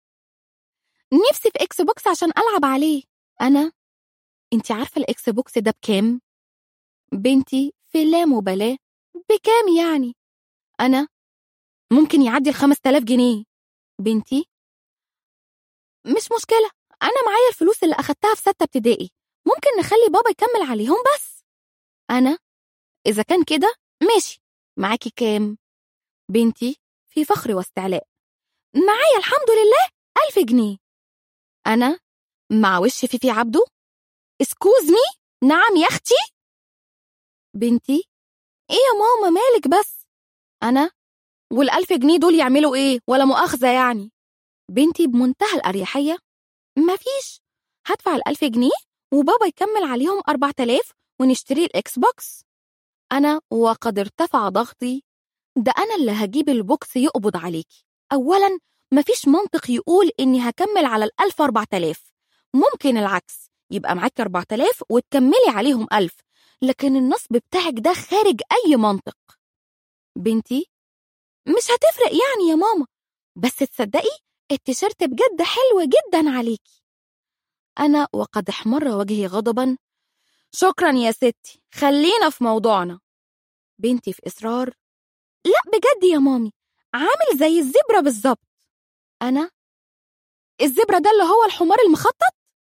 نفسي في اكس بوكس عشان العب عليه انا انت عارفه الاكس بوكس ده بكام بنتي في لا مبالاه بكام يعني انا ممكن يعدي الخمس تلاف جنيه بنتي مش مشكله انا معايا الفلوس اللي اخدتها في سته ابتدائي ممكن نخلي بابا يكمل عليهم بس انا اذا كان كده ماشي معاكي كام بنتي في فخر واستعلاء معايا الحمد لله ألف جنيه أنا مع وش فيفي عبده اسكوز مي نعم يا أختي بنتي إيه يا ماما مالك بس أنا والألف جنيه دول يعملوا إيه ولا مؤاخذة يعني بنتي بمنتهى الأريحية مفيش هدفع الألف جنيه وبابا يكمل عليهم أربعة آلاف ونشتري الإكس بوكس أنا وقد ارتفع ضغطي ده أنا اللي هجيب البوكس يقبض عليكي أولا مفيش منطق يقول إني هكمل على الألف أربعة آلاف ممكن العكس يبقى معاك أربعة آلاف وتكملي عليهم ألف لكن النصب بتاعك ده خارج أي منطق بنتي مش هتفرق يعني يا ماما بس تصدقي التيشيرت بجد حلو جدا عليكي أنا وقد احمر وجهي غضبا شكرا يا ستي خلينا في موضوعنا بنتي في إصرار لا بجد يا مامي عامل زي الزبرة بالظبط أنا الزبرة ده اللي هو الحمار المخطط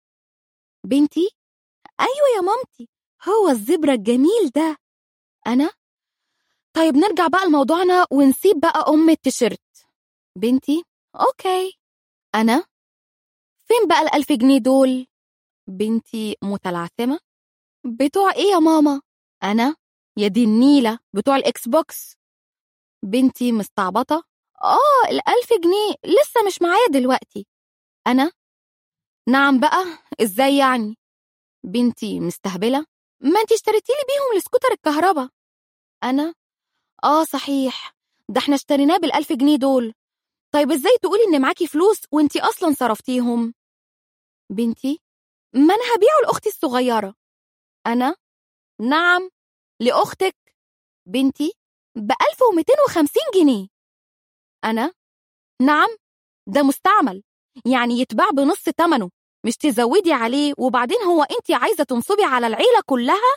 بنتي أيوة يا مامتي هو الزبرة الجميل ده أنا طيب نرجع بقى لموضوعنا ونسيب بقى أم التيشيرت بنتي أوكي أنا فين بقى الألف جنيه دول بنتي متلعثمة بتوع إيه يا ماما أنا يا دي النيلة بتوع الإكس بوكس بنتي مستعبطة آه الألف جنيه لسه مش معايا دلوقتي أنا نعم بقى إزاي يعني بنتي مستهبلة ما انتي اشتريتي لي بيهم السكوتر الكهرباء أنا آه صحيح ده احنا اشتريناه بالألف جنيه دول طيب ازاي تقولي ان معاكي فلوس وانتي أصلا صرفتيهم بنتي ما أنا هبيعه لأختي الصغيرة أنا نعم لأختك بنتي ب 1250 جنيه أنا نعم ده مستعمل يعني يتباع بنص تمنه مش تزودي عليه وبعدين هو انت عايزة تنصبي على العيلة كلها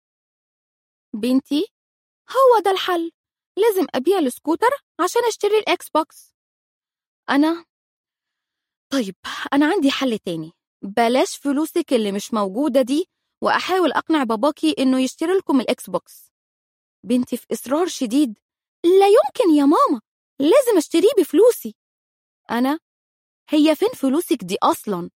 بنتي هو ده الحل لازم أبيع السكوتر عشان أشتري الإكس بوكس أنا طيب أنا عندي حل تاني بلاش فلوسك اللي مش موجودة دي وأحاول أقنع باباكي إنه يشتري لكم الإكس بوكس بنتي في إصرار شديد لا يمكن يا ماما لازم أشتريه بفلوسي أنا هي فين فلوسك دي أصلا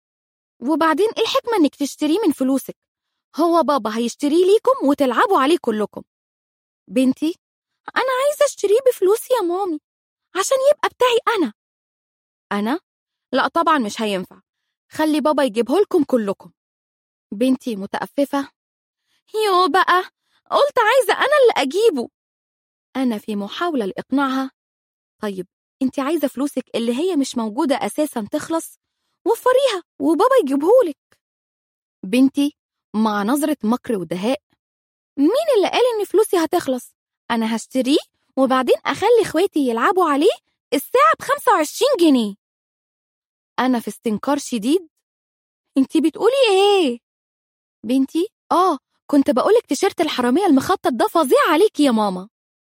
وبعدين إيه الحكمة إنك تشتريه من فلوسك هو بابا هيشتريه ليكم وتلعبوا عليه كلكم بنتي أنا عايزة أشتريه بفلوسي يا مامي عشان يبقى بتاعي أنا أنا؟ لا طبعا مش هينفع خلي بابا يجيبه لكم كلكم بنتي متأففة يو بقى قلت عايزة أنا اللي أجيبه أنا في محاولة لإقناعها طيب أنت عايزة فلوسك اللي هي مش موجودة أساسا تخلص وفريها وبابا يجيبهولك بنتي مع نظرة مكر ودهاء مين اللي قال إن فلوسي هتخلص؟ أنا هشتريه وبعدين أخلي إخواتي يلعبوا عليه الساعة ب 25 جنيه أنا في استنكار شديد أنتي بتقولي إيه؟ بنتي آه كنت بقولك تيشيرت الحرامية المخطط ده فظيع عليكي يا ماما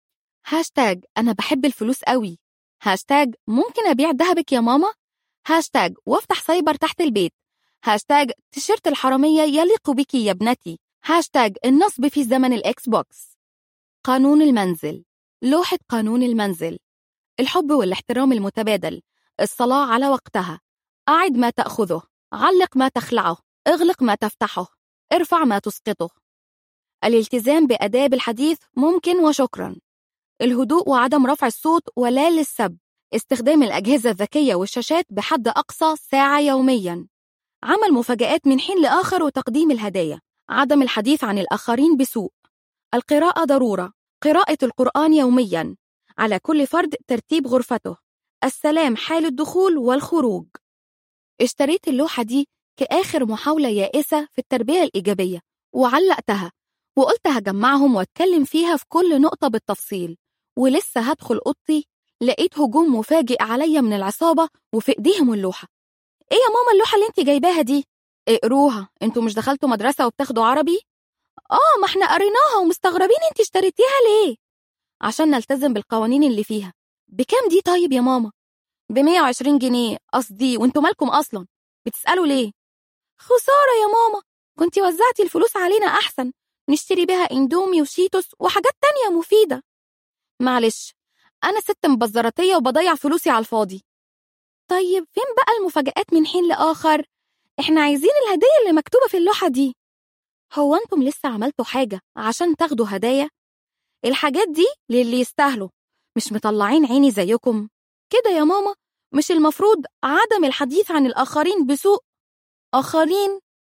هاشتاج أنا بحب الفلوس قوي هاشتاج ممكن أبيع دهبك يا ماما هاشتاج وافتح سايبر تحت البيت هاشتاج تيشيرت الحرامية يليق بك يا ابنتي هاشتاج النصب في زمن الإكس بوكس قانون المنزل لوحة قانون المنزل الحب والاحترام المتبادل الصلاة على وقتها أعد ما تأخذه علق ما تخلعه اغلق ما تفتحه ارفع ما تسقطه الالتزام بأداب الحديث ممكن وشكرا الهدوء وعدم رفع الصوت ولا للسب استخدام الأجهزة الذكية والشاشات بحد أقصى ساعة يومياً عمل مفاجآت من حين لآخر وتقديم الهدايا عدم الحديث عن الآخرين بسوء القراءة ضرورة قراءة القرآن يومياً على كل فرد ترتيب غرفته السلام حال الدخول والخروج اشتريت اللوحة دي كآخر محاولة يائسة في التربية الإيجابية وعلقتها وقلت هجمعهم واتكلم فيها في كل نقطة بالتفصيل ولسه هدخل أوضتي لقيت هجوم مفاجئ عليا من العصابة وفي إيديهم اللوحة إيه يا ماما اللوحة اللي انت جايباها دي؟ اقروها انتوا مش دخلتوا مدرسة وبتاخدوا عربي؟ آه ما احنا قريناها ومستغربين انت اشتريتيها ليه؟ عشان نلتزم بالقوانين اللي فيها بكام دي طيب يا ماما؟ ب 120 جنيه قصدي وانتوا مالكم أصلا؟ بتسألوا ليه؟ خسارة يا ماما كنتي وزعتي الفلوس علينا أحسن نشتري بيها اندومي وشيتوس وحاجات تانية مفيدة معلش أنا ست مبزراتية وبضيع فلوسي على الفاضي طيب فين بقى المفاجآت من حين لآخر؟ إحنا عايزين الهدية اللي مكتوبة في اللوحة دي هو أنتم لسه عملتوا حاجة عشان تاخدوا هدايا؟ الحاجات دي للي يستاهلوا مش مطلعين عيني زيكم كده يا ماما مش المفروض عدم الحديث عن الآخرين بسوء آخرين؟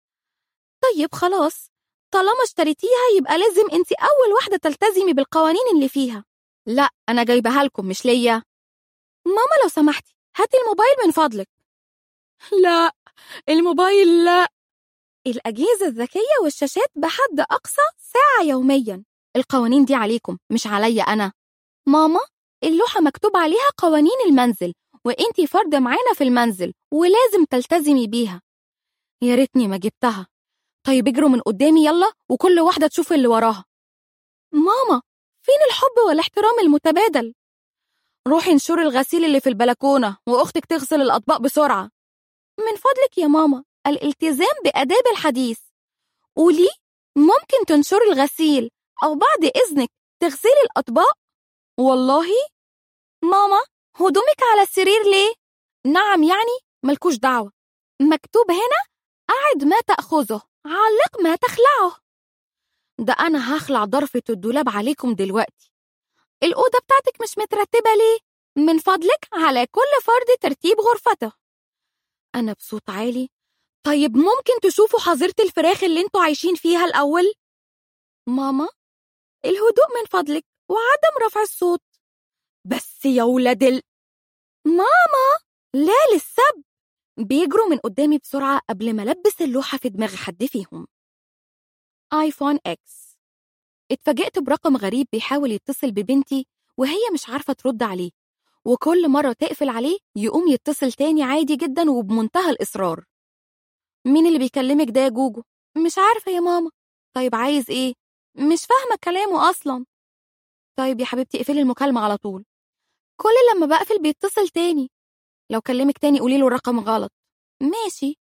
طيب خلاص طالما اشتريتيها يبقى لازم انت أول واحدة تلتزمي بالقوانين اللي فيها لا أنا جايبها لكم مش ليا ماما لو سمحتي هاتي الموبايل من فضلك لا الموبايل لا الأجهزة الذكية والشاشات بحد أقصى ساعة يوميا القوانين دي عليكم مش عليا أنا ماما اللوحة مكتوب عليها قوانين المنزل وانتي فرد معانا في المنزل ولازم تلتزمي بيها يا ريتني ما جبتها طيب اجروا من قدامي يلا وكل واحدة تشوف اللي وراها ماما فين الحب والاحترام المتبادل روحي انشري الغسيل اللي في البلكونة وأختك تغسل الأطباق بسرعة من فضلك يا ماما الالتزام بأداب الحديث قولي ممكن تنشري الغسيل أو بعد إذنك تغسلي الأطباق والله ماما هدومك على السرير ليه؟ نعم يعني ملكوش دعوة مكتوب هنا أعد ما تأخذه علق ما تخلعه ده أنا هخلع ضرفة الدولاب عليكم دلوقتي الأوضة بتاعتك مش مترتبة ليه؟ من فضلك على كل فرد ترتيب غرفته أنا بصوت عالي طيب ممكن تشوفوا حظيرة الفراخ اللي انتوا عايشين فيها الأول؟ ماما الهدوء من فضلك وعدم رفع الصوت بس يا ولاد ال... ماما لا للسب بيجروا من قدامي بسرعة قبل ما ألبس اللوحة في دماغ حد فيهم آيفون إكس اتفاجئت برقم غريب بيحاول يتصل ببنتي وهي مش عارفة ترد عليه وكل مرة تقفل عليه يقوم يتصل تاني عادي جدا وبمنتهى الإصرار مين اللي بيكلمك ده يا جوجو؟ مش عارفة يا ماما طيب عايز إيه؟ مش فاهمة كلامه أصلا طيب يا حبيبتي اقفلي المكالمة على طول كل لما بقفل بيتصل تاني لو كلمك تاني قولي له الرقم غلط ماشي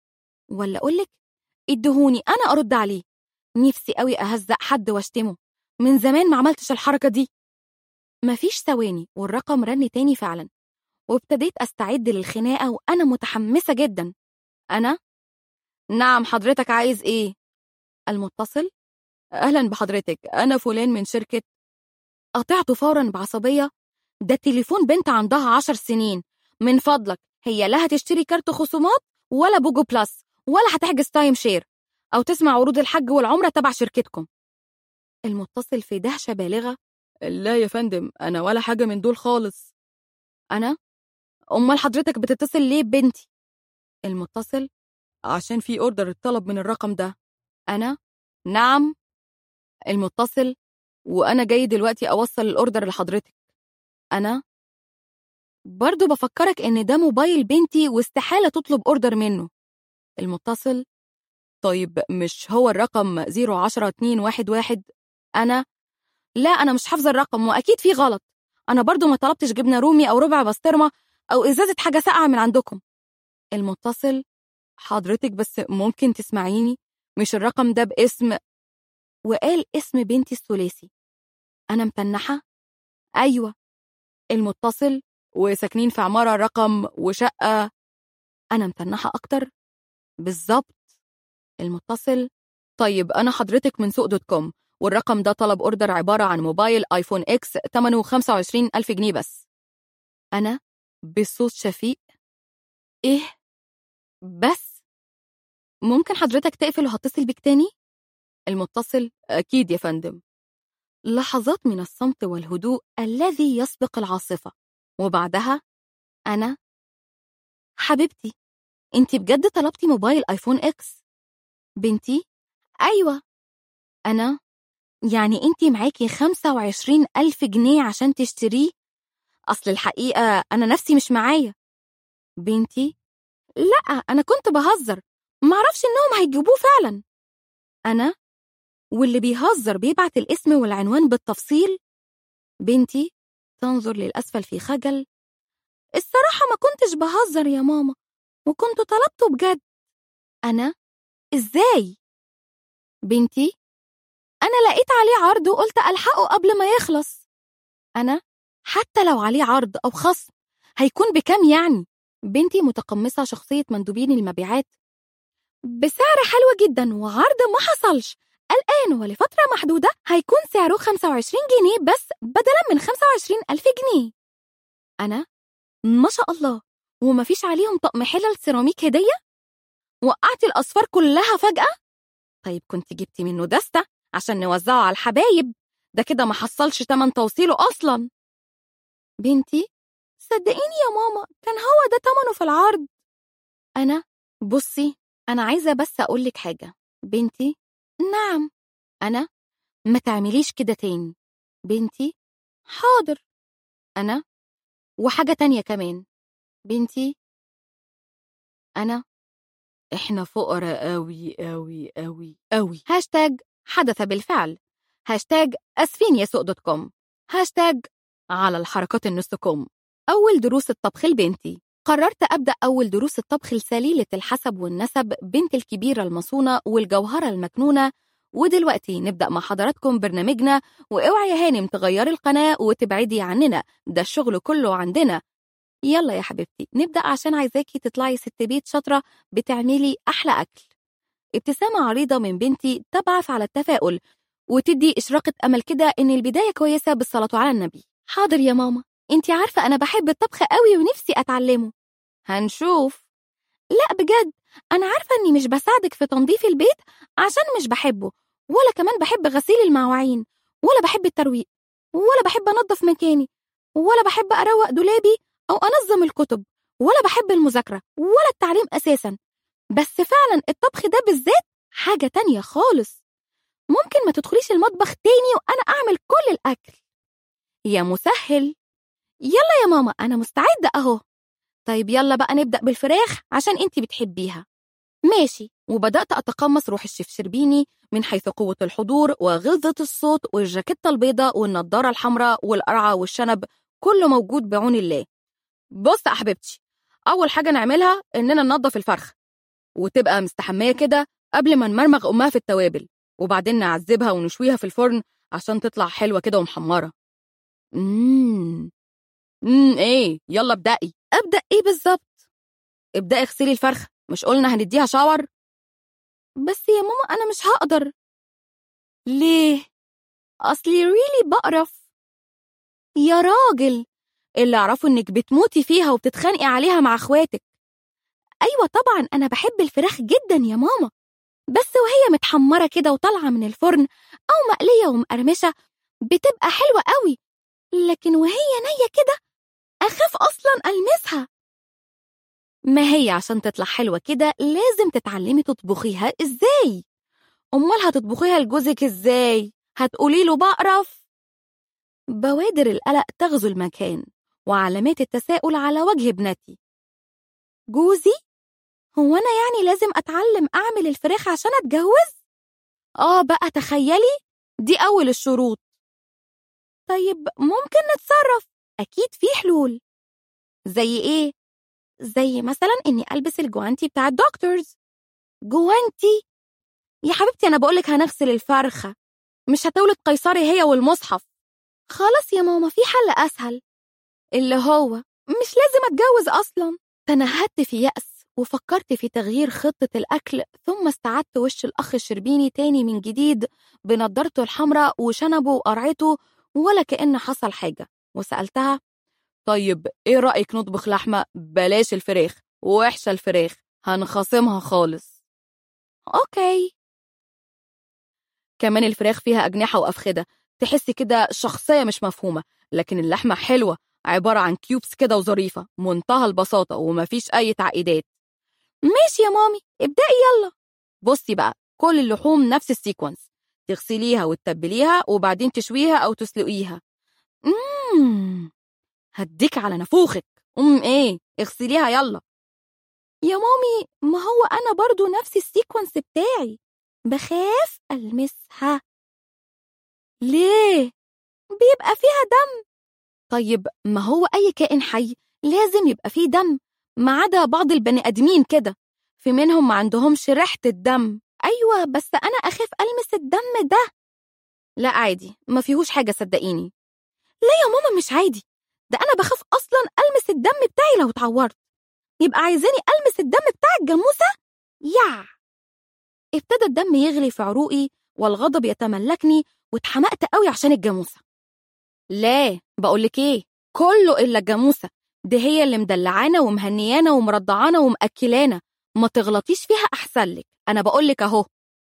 ولا أقولك ادهوني أنا أرد عليه نفسي قوي أهزق حد واشتمه من زمان ما عملتش الحركة دي مفيش ثواني والرقم رن تاني فعلا وابتديت أستعد للخناقة وأنا متحمسة جدا أنا نعم حضرتك عايز إيه؟ المتصل أهلا بحضرتك أنا فلان من شركة قطعته فورا بعصبية ده تليفون بنت عندها عشر سنين من فضلك هي لا هتشتري كارت خصومات ولا بوجو بلس ولا هتحجز تايم شير أو تسمع عروض الحج والعمرة تبع شركتكم المتصل في دهشة بالغة لا يا فندم أنا ولا حاجة من دول خالص أنا أمال حضرتك بتتصل ليه ببنتي المتصل عشان في أوردر اتطلب من الرقم ده أنا نعم المتصل وأنا جاي دلوقتي أوصل الأوردر لحضرتك أنا برضو بفكرك إن ده موبايل بنتي واستحالة تطلب أوردر منه المتصل طيب مش هو الرقم 010211 أنا لا أنا مش حافظة الرقم وأكيد في غلط أنا برضو ما طلبتش جبنة رومي أو ربع بسطرمة أو إزازة حاجة ساقعة من عندكم المتصل حضرتك بس ممكن تسمعيني مش الرقم ده باسم وقال اسم بنتي الثلاثي أنا متنحة أيوة المتصل وساكنين في عمارة رقم وشقة أنا متنحة أكتر بالظبط المتصل طيب أنا حضرتك من سوق دوت كوم والرقم ده طلب أوردر عبارة عن موبايل آيفون إكس تمنه 25 ألف جنيه بس أنا بصوت شفيق إيه بس ممكن حضرتك تقفل وهتصل بيك تاني المتصل أكيد يا فندم لحظات من الصمت والهدوء الذي يسبق العاصفة وبعدها أنا حبيبتي أنت بجد طلبتي موبايل آيفون إكس بنتي أيوة أنا يعني أنت معاكي 25 ألف جنيه عشان تشتريه أصل الحقيقة أنا نفسي مش معايا بنتي لأ أنا كنت بهزر معرفش إنهم هيجيبوه فعلا أنا واللي بيهزر بيبعت الاسم والعنوان بالتفصيل بنتي تنظر للأسفل في خجل الصراحة ما كنتش بهزر يا ماما وكنت طلبته بجد أنا إزاي؟ بنتي أنا لقيت عليه عرض وقلت ألحقه قبل ما يخلص أنا حتى لو عليه عرض أو خصم هيكون بكام يعني؟ بنتي متقمصة شخصية مندوبين المبيعات بسعر حلو جدا وعرض ما حصلش الآن ولفترة محدودة هيكون سعره 25 جنيه بس بدلا من 25 ألف جنيه أنا ما شاء الله ومفيش عليهم طقم حلل سيراميك هدية؟ وقعتي الأصفار كلها فجأة؟ طيب كنت جبتي منه دستة عشان نوزعه على الحبايب ده كده ما حصلش تمن توصيله أصلا بنتي صدقيني يا ماما كان هو ده تمنه في العرض أنا بصي أنا عايزة بس أقولك حاجة بنتي نعم أنا ما تعمليش كده تاني بنتي حاضر أنا وحاجة تانية كمان بنتي أنا إحنا فقراء أوي أوي أوي أوي هاشتاج حدث بالفعل هاشتاج أسفين يا سوق دوت كوم هاشتاج على الحركات النص كوم أول دروس الطبخ لبنتي قررت أبدأ أول دروس الطبخ لسليلة الحسب والنسب بنت الكبيرة المصونة والجوهرة المكنونة ودلوقتي نبدأ مع حضراتكم برنامجنا واوعي يا هانم تغيري القناة وتبعدي عننا ده الشغل كله عندنا يلا يا حبيبتي نبدأ عشان عايزاكي تطلعي ست بيت شاطرة بتعملي أحلى أكل ابتسامة عريضة من بنتي تبعث على التفاؤل وتدي إشراقة أمل كده إن البداية كويسة بالصلاة على النبي حاضر يا ماما انتي عارفة أنا بحب الطبخ قوي ونفسي أتعلمه هنشوف لا بجد أنا عارفة إني مش بساعدك في تنظيف البيت عشان مش بحبه ولا كمان بحب غسيل المواعين ولا بحب الترويق ولا بحب أنظف مكاني ولا بحب أروق دولابي أو أنظم الكتب ولا بحب المذاكرة ولا التعليم أساسا بس فعلا الطبخ ده بالذات حاجة تانية خالص ممكن ما تدخليش المطبخ تاني وأنا أعمل كل الأكل يا مسهل يلا يا ماما أنا مستعدة أهو طيب يلا بقى نبدأ بالفراخ عشان انتي بتحبيها ماشي وبدأت أتقمص روح الشيف شربيني من حيث قوة الحضور وغلظة الصوت والجاكيتة البيضاء والنضارة الحمراء والقرعة والشنب كله موجود بعون الله بص يا حبيبتي أول حاجة نعملها إننا ننظف الفرخ وتبقى مستحمية كده قبل ما نمرمغ أمها في التوابل وبعدين نعذبها ونشويها في الفرن عشان تطلع حلوة كده ومحمرة امم امم ايه يلا ابدأي ابدأ ايه بالظبط ابدأي اغسلي الفرخة مش قلنا هنديها شاور بس يا ماما انا مش هقدر ليه اصلي ريلي بقرف يا راجل اللي اعرفه انك بتموتي فيها وبتتخانقي عليها مع اخواتك ايوه طبعا انا بحب الفراخ جدا يا ماما بس وهي متحمره كده وطالعه من الفرن او مقليه ومقرمشه بتبقى حلوه قوي لكن وهي نيه كده اخاف اصلا المسها ما هي عشان تطلع حلوه كده لازم تتعلمي تطبخيها ازاي امال هتطبخيها لجوزك ازاي هتقولي له بقرف بوادر القلق تغزو المكان وعلامات التساؤل على وجه ابنتي جوزي هو انا يعني لازم اتعلم اعمل الفراخ عشان اتجوز اه بقى تخيلي دي اول الشروط طيب ممكن نتصرف اكيد في حلول زي ايه زي مثلا اني البس الجوانتي بتاع الدكتورز جوانتي يا حبيبتي انا بقولك هنغسل الفرخه مش هتولد قيصري هي والمصحف خلاص يا ماما في حل اسهل اللي هو مش لازم اتجوز اصلا تنهدت في يأس وفكرت في تغيير خطة الأكل ثم استعدت وش الأخ الشربيني تاني من جديد بنضارته الحمراء وشنبه وقرعته ولا كأن حصل حاجة وسألتها طيب إيه رأيك نطبخ لحمة بلاش الفراخ وحشة الفراخ هنخاصمها خالص أوكي كمان الفراخ فيها أجنحة وأفخدة تحسي كده شخصية مش مفهومة لكن اللحمة حلوة عبارة عن كيوبس كده وظريفة منتهى البساطة ومفيش أي تعقيدات ماشي يا مامي ابدأي يلا بصي بقى كل اللحوم نفس السيكونس تغسليها وتتبليها وبعدين تشويها أو تسلقيها مم. هديك على نافوخك أم إيه اغسليها يلا يا مامي ما هو أنا برضو نفس السيكونس بتاعي بخاف ألمسها ليه؟ بيبقى فيها دم طيب ما هو أي كائن حي لازم يبقى فيه دم ما عدا بعض البني آدمين كده في منهم ما عندهمش ريحة الدم أيوة بس أنا أخاف ألمس الدم ده لا عادي ما فيهوش حاجة صدقيني لا يا ماما مش عادي ده أنا بخاف أصلا ألمس الدم بتاعي لو اتعورت يبقى عايزاني ألمس الدم بتاع الجاموسة يا ابتدى الدم يغلي في عروقي والغضب يتملكني واتحمقت قوي عشان الجاموسة لا بقولك ايه كله إلا الجاموسة دي هي اللي مدلعانا ومهنيانا ومرضعانا ومأكلانا ما تغلطيش فيها أحسن لك أنا بقولك أهو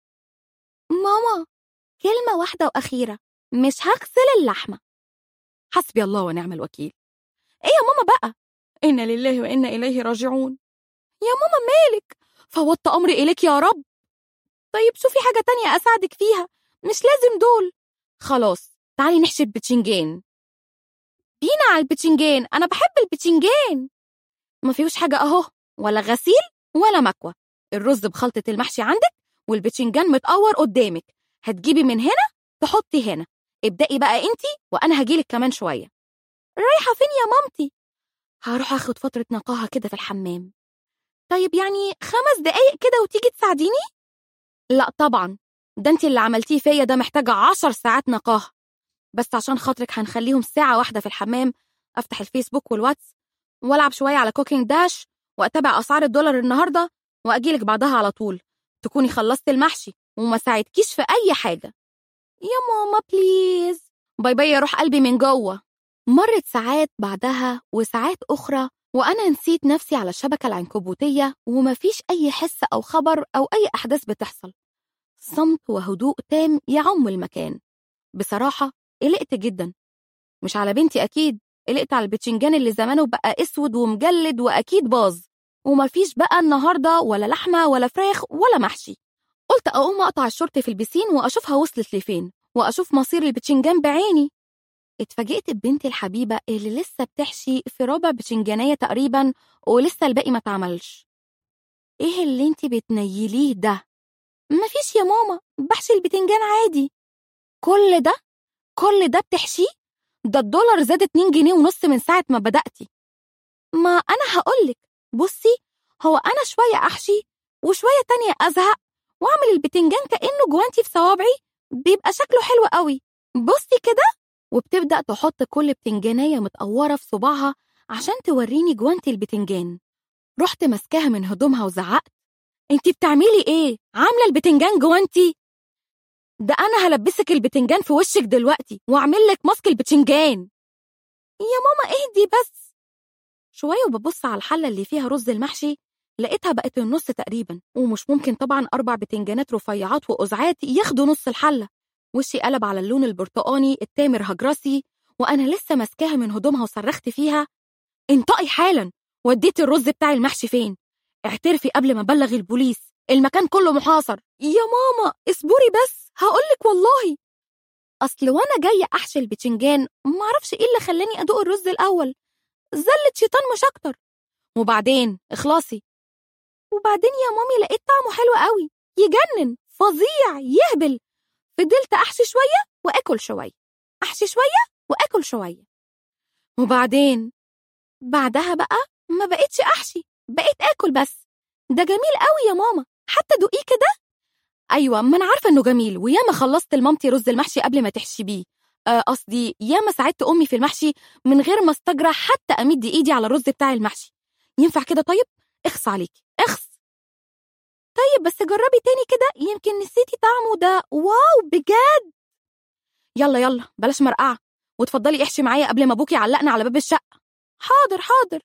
ماما كلمة واحدة وأخيرة مش هغسل اللحمة حسبي الله ونعم الوكيل إيه يا ماما بقى إنا لله وإنا إليه راجعون يا ماما مالك فوضت أمري إليك يا رب طيب شوفي حاجة تانية أساعدك فيها مش لازم دول خلاص تعالي نحشي البتشنجان بينا على البتشنجان أنا بحب البتشنجان ما فيهوش حاجة أهو ولا غسيل ولا مكوى الرز بخلطة المحشي عندك والبتشنجان متقور قدامك هتجيبي من هنا تحطي هنا ابدأي بقى انتي وأنا هجيلك كمان شوية رايحة فين يا مامتي؟ هروح أخد فترة نقاهة كده في الحمام طيب يعني خمس دقايق كده وتيجي تساعديني؟ لا طبعا ده انت اللي عملتيه فيا ده محتاجة عشر ساعات نقاهة بس عشان خاطرك هنخليهم ساعة واحدة في الحمام أفتح الفيسبوك والواتس وألعب شوية على كوكينج داش وأتابع أسعار الدولار النهاردة وأجيلك بعدها على طول تكوني خلصت المحشي وما ساعدكيش في أي حاجة يا ماما بليز باي باي يا روح قلبي من جوه مرت ساعات بعدها وساعات أخرى وأنا نسيت نفسي على الشبكة العنكبوتية ومفيش أي حس أو خبر أو أي أحداث بتحصل صمت وهدوء تام يعم المكان بصراحة قلقت جدا مش على بنتي أكيد قلقت على البتشنجان اللي زمانه بقى أسود ومجلد وأكيد باظ ومفيش بقى النهاردة ولا لحمة ولا فراخ ولا محشي قلت أقوم أقطع الشورت في البسين وأشوفها وصلت لفين وأشوف مصير البتشنجان بعيني اتفاجئت ببنتي الحبيبة اللي لسه بتحشي في ربع بتشنجانية تقريبا ولسه الباقي ما اتعملش ايه اللي انتي بتنيليه ده مفيش يا ماما بحشي البتنجان عادي كل ده كل ده بتحشيه ده الدولار زاد 2 جنيه ونص من ساعة ما بدأتي ما أنا هقولك بصي هو أنا شوية أحشي وشوية تانية أزهق وأعمل البتنجان كأنه جوانتي في صوابعي بيبقى شكله حلو قوي بصي كده وبتبدأ تحط كل بتنجانية متقورة في صباعها عشان توريني جوانتي البتنجان رحت ماسكاها من هدومها وزعقت انتي بتعملي ايه عاملة البتنجان جوانتي ده انا هلبسك البتنجان في وشك دلوقتي واعمل لك ماسك البتنجان يا ماما اهدي بس شوية وببص على الحلة اللي فيها رز المحشي لقيتها بقت النص تقريبا ومش ممكن طبعا أربع بتنجانات رفيعات وقزعات ياخدوا نص الحلة وشي قلب على اللون البرتقاني التامر هجرسي وأنا لسه ماسكاها من هدومها وصرخت فيها انطقي حالا وديتي الرز بتاع المحشي فين اعترفي قبل ما ابلغ البوليس المكان كله محاصر يا ماما اصبري بس هقولك والله اصل وانا جايه احشي البتنجان معرفش ايه اللي خلاني ادوق الرز الاول زلة شيطان مش اكتر وبعدين اخلاصي وبعدين يا مامي لقيت طعمه حلو قوي يجنن فظيع يهبل فضلت احشي شويه واكل شويه احشي شويه واكل شويه وبعدين بعدها بقى ما بقيتش احشي بقيت اكل بس ده جميل قوي يا ماما حتى دوقيه كده ايوه ما انا عارفه انه جميل وياما خلصت لمامتي رز المحشي قبل ما تحشي بيه آه، قصدي ياما ساعدت امي في المحشي من غير ما استجرى حتى امد ايدي على الرز بتاع المحشي ينفع كده طيب اخص عليكي اخص طيب بس جربي تاني كده يمكن نسيتي طعمه ده واو بجد يلا يلا بلاش مرقعه وتفضلي احشي معايا قبل ما ابوكي يعلقنا على باب الشقه حاضر حاضر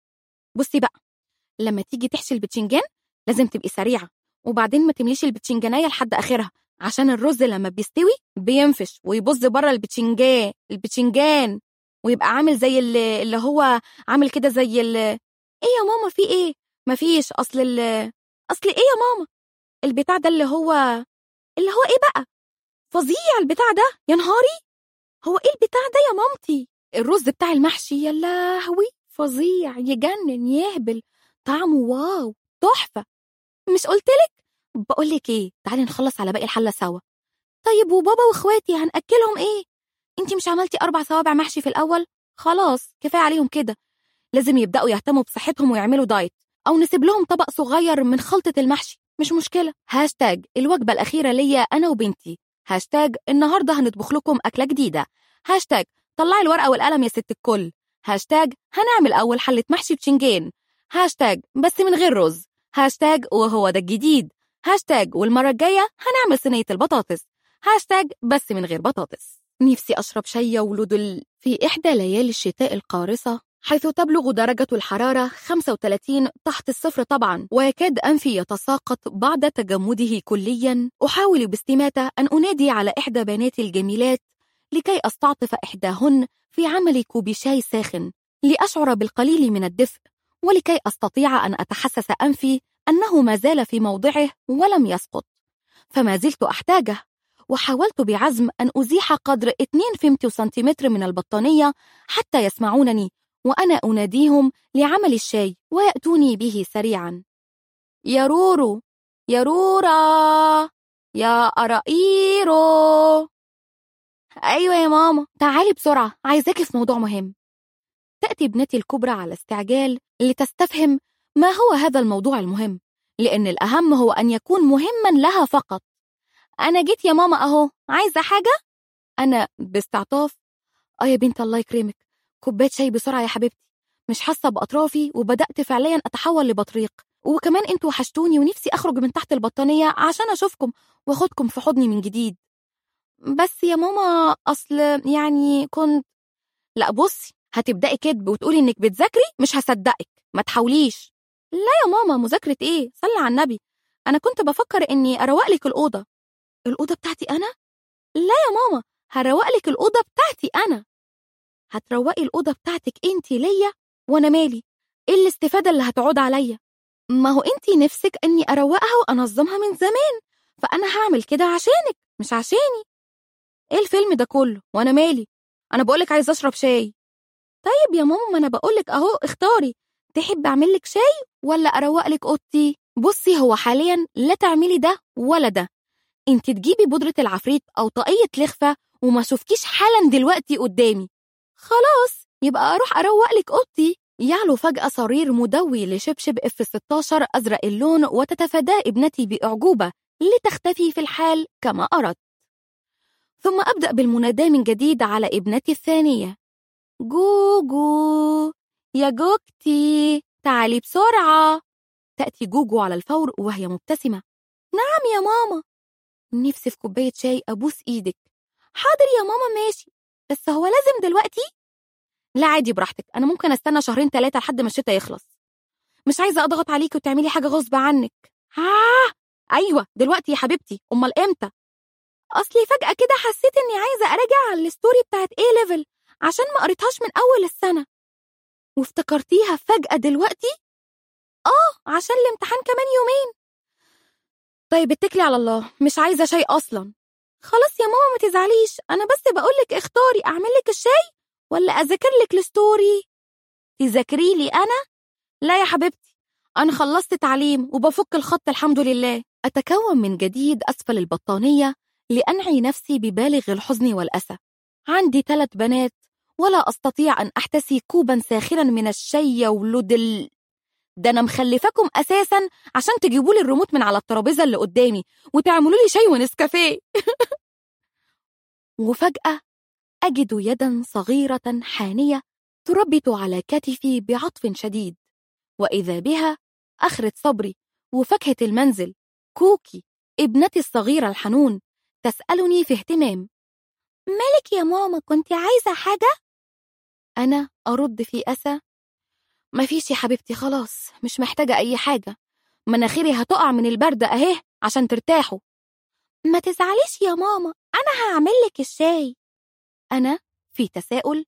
بصي بقى لما تيجي تحشي البتنجان لازم تبقي سريعه وبعدين ما تمليش البتنجانيه لحد اخرها عشان الرز لما بيستوي بينفش ويبص بره البتنجان البتنجان ويبقى عامل زي اللي, اللي هو عامل كده زي ال ايه يا ماما في ايه مفيش اصل ال اصل ايه يا ماما البتاع ده اللي هو اللي هو ايه بقى فظيع البتاع ده يا نهاري هو ايه البتاع ده يا مامتي الرز بتاع المحشي يا لهوي فظيع يجنن يهبل طعمه واو تحفه مش قلتلك بقولك ايه تعالي نخلص على باقي الحله سوا طيب وبابا واخواتي هنأكلهم ايه انتي مش عملتي اربع صوابع محشي في الاول خلاص كفايه عليهم كده لازم يبداوا يهتموا بصحتهم ويعملوا دايت او نسيب لهم طبق صغير من خلطه المحشي مش مشكله هاشتاج الوجبه الاخيره ليا انا وبنتي هاشتاج النهارده هنطبخ لكم اكله جديده هاشتاج طلعي الورقه والقلم يا ست الكل هاشتاج هنعمل اول حله محشي بشنجان هاشتاج بس من غير رز هاشتاج وهو ده الجديد هاشتاج والمرة الجاية هنعمل صينية البطاطس هاشتاج بس من غير بطاطس نفسي أشرب شاي ولودل في إحدى ليالي الشتاء القارصة حيث تبلغ درجة الحرارة 35 تحت الصفر طبعا ويكاد أنفي يتساقط بعد تجمده كليا أحاول باستماتة أن أنادي على إحدى بناتي الجميلات لكي أستعطف إحداهن في عمل كوب شاي ساخن لأشعر بالقليل من الدفء ولكي أستطيع أن أتحسس أنفي أنه ما زال في موضعه ولم يسقط فما زلت أحتاجه وحاولت بعزم أن أزيح قدر 2 فيمتو سنتيمتر من البطانية حتى يسمعونني وأنا أناديهم لعمل الشاي ويأتوني به سريعا يا رورو يا رورا يا أرائيرو أيوة يا ماما تعالي بسرعة عايزاكي في موضوع مهم تأتي ابنتي الكبرى على استعجال لتستفهم ما هو هذا الموضوع المهم لأن الأهم هو أن يكون مهما لها فقط أنا جيت يا ماما أهو عايزة حاجة؟ أنا باستعطاف آه يا بنت الله يكرمك كوباية شاي بسرعة يا حبيبتي مش حاسة بأطرافي وبدأت فعليا أتحول لبطريق وكمان انتوا وحشتوني ونفسي أخرج من تحت البطانية عشان أشوفكم وأخدكم في حضني من جديد بس يا ماما أصل يعني كنت لا بصي هتبدأي كدب وتقولي إنك بتذاكري مش هصدقك ما تحاوليش لا يا ماما مذاكرة إيه صلي على النبي أنا كنت بفكر إني أروق لك الأوضة الأوضة بتاعتي أنا؟ لا يا ماما هروق لك الأوضة بتاعتي أنا هتروقي الأوضة بتاعتك أنتي ليا وأنا مالي إيه الاستفادة اللي هتعود عليا ما هو أنتي نفسك إني أروقها وأنظمها من زمان فأنا هعمل كده عشانك مش عشاني إيه الفيلم ده كله وأنا مالي أنا بقولك عايز أشرب شاي طيب يا ماما ما أنا بقولك أهو اختاري تحب أعمل لك شاي ولا أروق لك أوضتي بصي هو حاليا لا تعملي ده ولا ده انت تجيبي بودرة العفريت أو طاقية لخفة وما شوفكيش حالا دلوقتي قدامي خلاص يبقى أروح أروق لك أوضتي يعلو فجأة صرير مدوي لشبشب اف 16 أزرق اللون وتتفاداه ابنتي بأعجوبة لتختفي في الحال كما أردت ثم أبدأ بالمناداة من جديد على ابنتي الثانية جوجو يا جوجتي تعالي بسرعة تأتي جوجو على الفور وهي مبتسمة نعم يا ماما نفسي في كوباية شاي أبوس إيدك حاضر يا ماما ماشي بس هو لازم دلوقتي؟ لا عادي براحتك أنا ممكن أستنى شهرين ثلاثة لحد ما الشتاء يخلص مش عايزة أضغط عليكي وتعملي حاجة غصب عنك آه أيوة دلوقتي يا حبيبتي أمال إمتى؟ أصلي فجأة كده حسيت إني عايزة أراجع على الستوري بتاعت إيه ليفل عشان ما قريتهاش من أول السنة وافتكرتيها فجأة دلوقتي؟ آه عشان الامتحان كمان يومين طيب اتكلي على الله مش عايزة شاي أصلا خلاص يا ماما ما تزعليش أنا بس بقولك اختاري أعمل لك الشاي ولا أذاكر لك الستوري تذاكري لي أنا؟ لا يا حبيبتي أنا خلصت تعليم وبفك الخط الحمد لله أتكون من جديد أسفل البطانية لأنعي نفسي ببالغ الحزن والأسى عندي ثلاث بنات ولا أستطيع أن أحتسي كوبا ساخرا من الشاي ولد ال... ده أنا مخلفاكم أساسا عشان تجيبوا لي الريموت من على الترابيزة اللي قدامي وتعملوا لي شاي ونسكافيه وفجأة أجد يدا صغيرة حانية تربط على كتفي بعطف شديد وإذا بها أخرة صبري وفاكهة المنزل كوكي ابنتي الصغيرة الحنون تسألني في اهتمام مالك يا ماما كنت عايزة حاجة؟ أنا أرد في أسى مفيش يا حبيبتي خلاص مش محتاجة أي حاجة مناخيري هتقع من البرد أهيه عشان ترتاحوا ما تزعليش يا ماما أنا هعملك الشاي أنا في تساؤل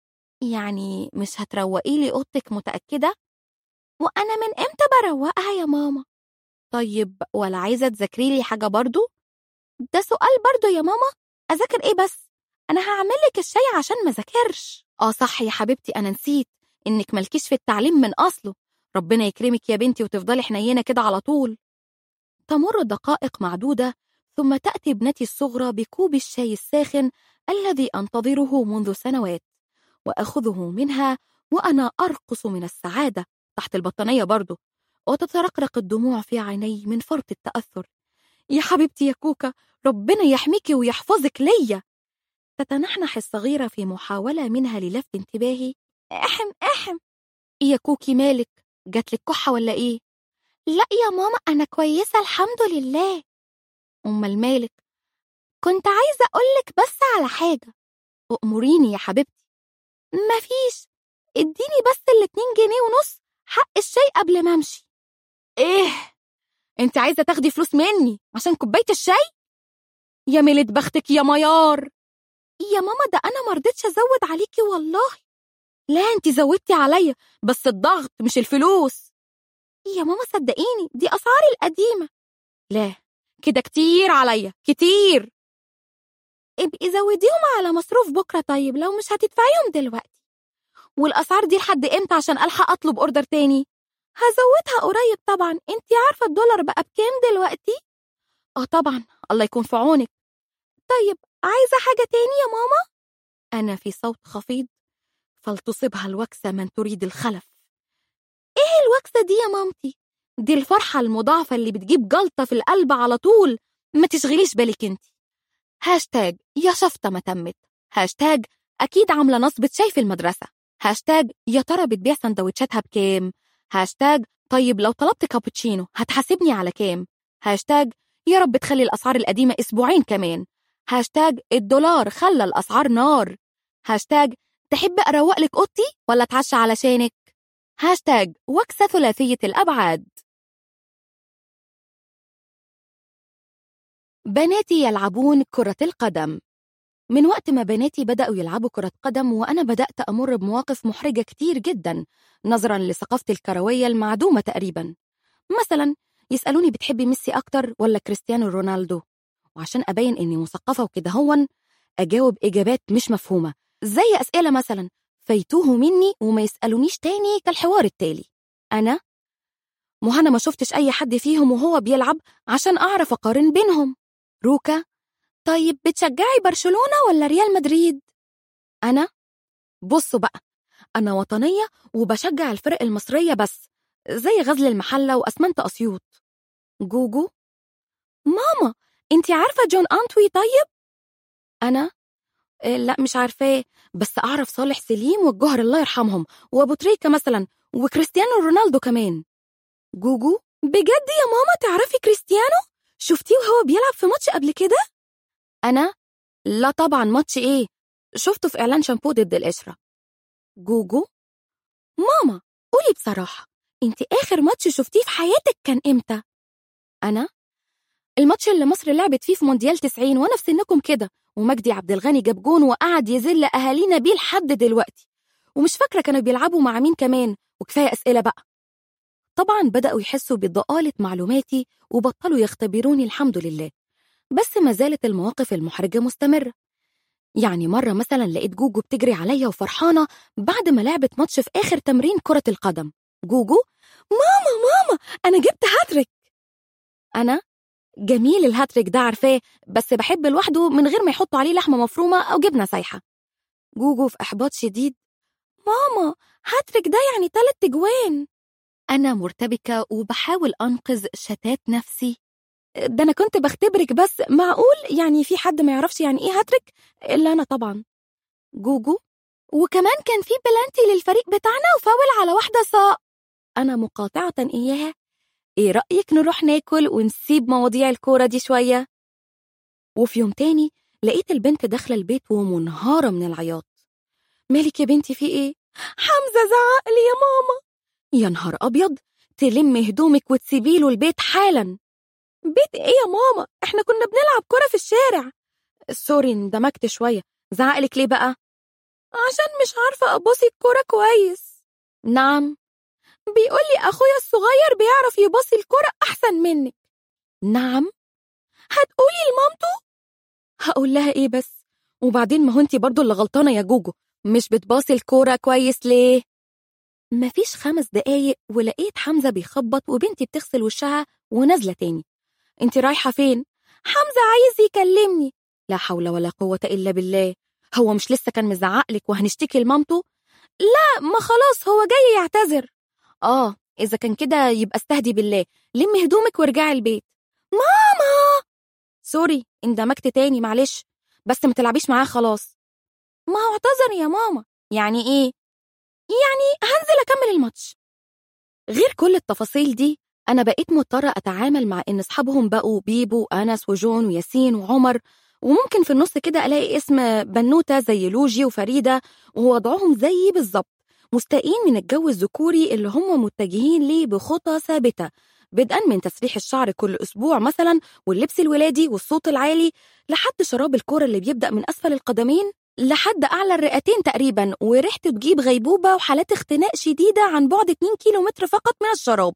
يعني مش هتروقي لي أوضتك متأكدة؟ وأنا من إمتى بروقها يا ماما؟ طيب ولا عايزة تذاكري لي حاجة برضو؟ ده سؤال برضو يا ماما أذاكر إيه بس؟ أنا هعملك الشاي عشان ما ذاكرش آه صح يا حبيبتي أنا نسيت إنك مالكيش في التعليم من أصله ربنا يكرمك يا بنتي وتفضلي حنينة كده على طول تمر دقائق معدودة ثم تأتي ابنتي الصغرى بكوب الشاي الساخن الذي أنتظره منذ سنوات وأخذه منها وأنا أرقص من السعادة تحت البطانية برضه وتترقرق الدموع في عيني من فرط التأثر يا حبيبتي يا كوكا ربنا يحميكي ويحفظك ليا تتنحنح الصغيرة في محاولة منها للفت انتباهي احم احم إيه يا كوكي مالك جاتلك كحة ولا ايه لا يا ماما أنا كويسة الحمد لله أمال مالك كنت عايزة أقولك بس على حاجة أأمريني يا حبيبتي مفيش اديني بس الاتنين جنيه ونص حق الشاي قبل ما امشي ايه انت عايزة تاخدي فلوس مني عشان كوباية الشاي يا ميلة بختك يا ميار يا ماما ده أنا مرضتش أزود عليكي والله لا انت زودتي عليا بس الضغط مش الفلوس يا ماما صدقيني دي أسعاري القديمة لا كده كتير عليا كتير ابقي زوديهم على مصروف بكرة طيب لو مش هتدفعيهم دلوقتي والأسعار دي لحد امتى عشان ألحق أطلب أوردر تاني هزودها قريب طبعا انت عارفة الدولار بقى بكام دلوقتي اه طبعا الله يكون في عونك طيب عايزة حاجة تاني يا ماما أنا في صوت خفيض فلتصبها الوكسة من تريد الخلف ايه الوكسة دي يا مامتي دي الفرحة المضاعفة اللي بتجيب جلطة في القلب على طول ما تشغليش بالك انت هاشتاج يا شفطة ما تمت هاشتاج أكيد عاملة نصبة شاي في المدرسة هاشتاج يا ترى بتبيع سندوتشاتها بكام هاشتاج طيب لو طلبت كابتشينو هتحاسبني على كام هاشتاج يا رب تخلي الأسعار القديمة أسبوعين كمان هاشتاج الدولار خلى الأسعار نار هاشتاج تحب أروق لك أوضتي ولا أتعشى علشانك هاشتاج وكسة ثلاثية الأبعاد بناتي يلعبون كرة القدم من وقت ما بناتي بدأوا يلعبوا كرة قدم وأنا بدأت أمر بمواقف محرجة كتير جدا نظرا لثقافتي الكروية المعدومة تقريبا مثلا يسألوني بتحبي ميسي أكتر ولا كريستيانو رونالدو وعشان أبين إني مثقفة وكده هون أجاوب إجابات مش مفهومة زي أسئلة مثلا فيتوه مني وما يسألونيش تاني كالحوار التالي أنا مهنا ما شفتش أي حد فيهم وهو بيلعب عشان أعرف أقارن بينهم روكا طيب بتشجعي برشلونة ولا ريال مدريد؟ أنا بصوا بقى أنا وطنية وبشجع الفرق المصرية بس زي غزل المحلة وأسمنت أسيوط جوجو ماما انتي عارفة جون أنتوي طيب؟ أنا إيه لا مش عارفاه بس أعرف صالح سليم والجوهر الله يرحمهم وأبو تريكة مثلا وكريستيانو رونالدو كمان جوجو بجد يا ماما تعرفي كريستيانو؟ شفتيه وهو بيلعب في ماتش قبل كده؟ أنا؟ لا طبعا ماتش إيه؟ شفته في إعلان شامبو ضد القشرة جوجو ماما قولي بصراحة انت آخر ماتش شفتيه في حياتك كان إمتى؟ أنا؟ الماتش اللي مصر لعبت فيه في مونديال 90 وأنا في سنكم كده ومجدي عبد الغني جاب جون وقعد يذل أهالينا بيه لحد دلوقتي ومش فاكرة كانوا بيلعبوا مع مين كمان وكفاية أسئلة بقى طبعا بدأوا يحسوا بضآلة معلوماتي وبطلوا يختبروني الحمد لله بس ما زالت المواقف المحرجة مستمرة يعني مرة مثلا لقيت جوجو بتجري عليا وفرحانة بعد ما لعبت ماتش في آخر تمرين كرة القدم جوجو ماما ماما أنا جبت هاتريك أنا جميل الهاتريك ده عارفاه بس بحب لوحده من غير ما يحطوا عليه لحمة مفرومة أو جبنة سايحة جوجو في إحباط شديد ماما هاتريك ده يعني تلات تجوان أنا مرتبكة وبحاول أنقذ شتات نفسي ده أنا كنت بختبرك بس معقول يعني في حد ما يعرفش يعني إيه هاتريك إلا أنا طبعا جوجو وكمان كان في بلانتي للفريق بتاعنا وفاول على واحدة صاء أنا مقاطعة إياها إيه رأيك نروح ناكل ونسيب مواضيع الكورة دي شوية؟ وفي يوم تاني لقيت البنت داخلة البيت ومنهارة من العياط مالك يا بنتي في إيه؟ حمزة زعق لي يا ماما يا نهار أبيض تلم هدومك وتسيبيله البيت حالا بيت إيه يا ماما؟ إحنا كنا بنلعب كرة في الشارع سوري اندمجت شوية زعقلك ليه بقى؟ عشان مش عارفة أبوسي الكرة كويس نعم بيقولي أخويا الصغير بيعرف يباصي الكرة أحسن منك نعم هتقولي لمامته؟ هقول لها إيه بس وبعدين ما هو انتي برضو اللي غلطانة يا جوجو مش بتباصي الكورة كويس ليه؟ مفيش خمس دقايق ولقيت حمزة بيخبط وبنتي بتغسل وشها ونازلة تاني انتي رايحة فين؟ حمزة عايز يكلمني لا حول ولا قوة إلا بالله هو مش لسه كان مزعقلك وهنشتكي لمامته؟ لا ما خلاص هو جاي يعتذر آه إذا كان كده يبقى استهدي بالله لمي هدومك وارجعي البيت ماما سوري اندمجت تاني معلش بس ما تلعبيش معاه خلاص ما هو اعتذر يا ماما يعني ايه يعني هنزل اكمل الماتش غير كل التفاصيل دي انا بقيت مضطره اتعامل مع ان اصحابهم بقوا بيبو انس وجون وياسين وعمر وممكن في النص كده الاقي اسم بنوته زي لوجي وفريده ووضعهم زيي بالظبط مستائين من الجو الذكوري اللي هم متجهين ليه بخطى ثابته بدءا من تسريح الشعر كل اسبوع مثلا واللبس الولادي والصوت العالي لحد شراب الكوره اللي بيبدا من اسفل القدمين لحد أعلى الرئتين تقريبا وريحته تجيب غيبوبة وحالات اختناق شديدة عن بعد 2 كيلو متر فقط من الشراب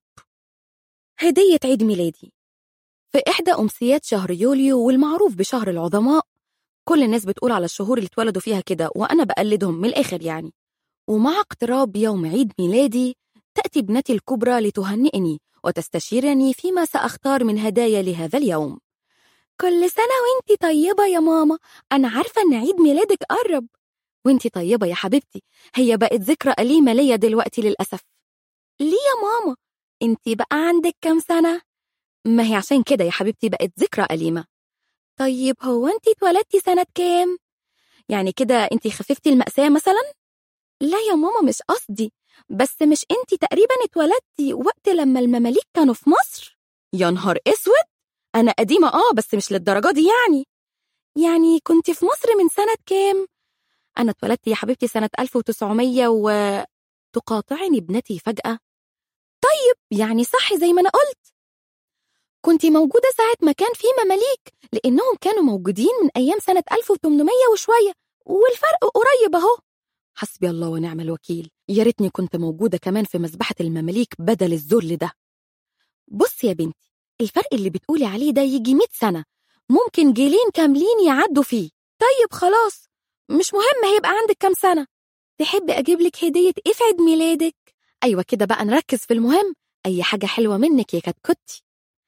هدية عيد ميلادي في إحدى أمسيات شهر يوليو والمعروف بشهر العظماء كل الناس بتقول على الشهور اللي اتولدوا فيها كده وأنا بقلدهم من الآخر يعني ومع اقتراب يوم عيد ميلادي تأتي ابنتي الكبرى لتهنئني وتستشيرني فيما سأختار من هدايا لهذا اليوم كل سنة وانتي طيبة يا ماما أنا عارفة إن عيد ميلادك قرب وانتي طيبة يا حبيبتي هي بقت ذكرى أليمة ليا دلوقتي للأسف ليه يا ماما انتي بقى عندك كام سنة ما هي عشان كده يا حبيبتي بقت ذكرى أليمة طيب هو انتي اتولدتي سنة كام يعني كده انتي خففتي المأساة مثلا لا يا ماما مش قصدي بس مش انتي تقريبا اتولدتي وقت لما المماليك كانوا في مصر يا نهار اسود أنا قديمة آه بس مش للدرجة دي يعني يعني كنت في مصر من سنة كام؟ أنا اتولدت يا حبيبتي سنة 1900 و تقاطعني ابنتي فجأة طيب يعني صح زي ما أنا قلت كنت موجودة ساعة ما كان في مماليك لأنهم كانوا موجودين من أيام سنة 1800 وشوية والفرق قريب أهو حسبي الله ونعم الوكيل يا ريتني كنت موجودة كمان في مذبحة المماليك بدل الذل ده بص يا بنتي الفرق اللي بتقولي عليه ده يجي 100 سنة ممكن جيلين كاملين يعدوا فيه طيب خلاص مش مهم هيبقى عندك كام سنة تحبي أجيب لك هدية إيه في عيد ميلادك؟ أيوة كده بقى نركز في المهم أي حاجة حلوة منك يا كتكوتي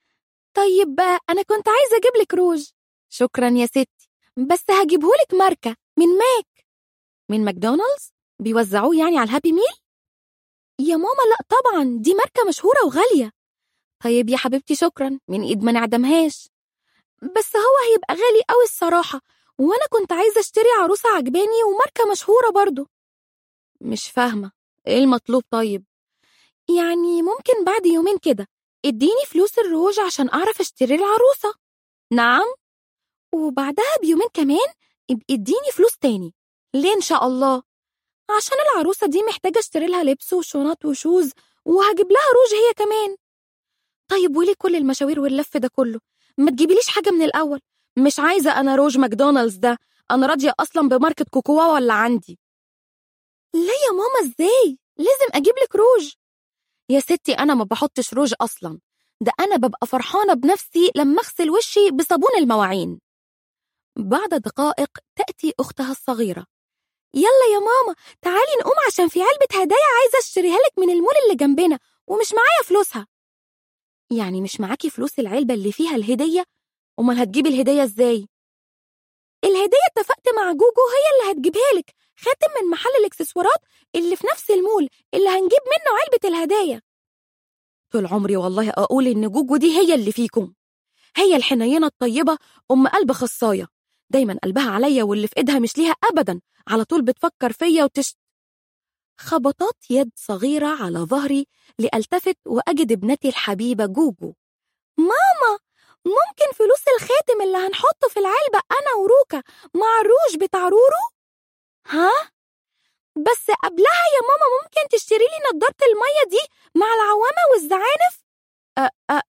طيب بقى أنا كنت عايزة أجيب لك روج شكرا يا ستي بس هجيبهولك ماركة من ماك من ماكدونالدز؟ بيوزعوه يعني على الهابي ميل؟ يا ماما لا طبعا دي ماركة مشهورة وغالية طيب يا حبيبتي شكرا من ايد ما نعدمهاش بس هو هيبقى غالي قوي الصراحة وانا كنت عايزة اشتري عروسة عجباني وماركة مشهورة برضو مش فاهمة ايه المطلوب طيب يعني ممكن بعد يومين كده اديني فلوس الروج عشان اعرف اشتري العروسة نعم وبعدها بيومين كمان ابقي اديني فلوس تاني ليه ان شاء الله عشان العروسة دي محتاجة اشتري لها لبس وشنط وشوز وهجيب لها روج هي كمان طيب وليه كل المشاوير واللف ده كله ما تجيبيليش حاجة من الأول مش عايزة أنا روج ماكدونالدز ده أنا راضية أصلا بماركة كوكوا ولا عندي لا يا ماما إزاي لازم أجيب لك روج يا ستي أنا ما بحطش روج أصلا ده أنا ببقى فرحانة بنفسي لما أغسل وشي بصابون المواعين بعد دقائق تأتي أختها الصغيرة يلا يا ماما تعالي نقوم عشان في علبة هدايا عايزة اشتريها لك من المول اللي جنبنا ومش معايا فلوسها يعني مش معاكي فلوس العلبة اللي فيها الهدية أمال هتجيبي الهدية ازاي الهدية اتفقت مع جوجو هي اللي هتجيبها لك خاتم من محل الاكسسوارات اللي في نفس المول اللي هنجيب منه علبة الهدايا طول عمري والله أقول إن جوجو دي هي اللي فيكم هي الحنينة الطيبة أم قلب خصاية دايما قلبها عليا واللي في إيدها مش ليها أبدا على طول بتفكر فيا وتشت خبطات يد صغيرة على ظهري لألتفت وأجد ابنتي الحبيبة جوجو ماما ممكن فلوس الخاتم اللي هنحطه في العلبة أنا وروكا مع الروج بتاع رورو؟ ها؟ بس قبلها يا ماما ممكن تشتري لي نضارة المية دي مع العوامة والزعانف؟ أ أ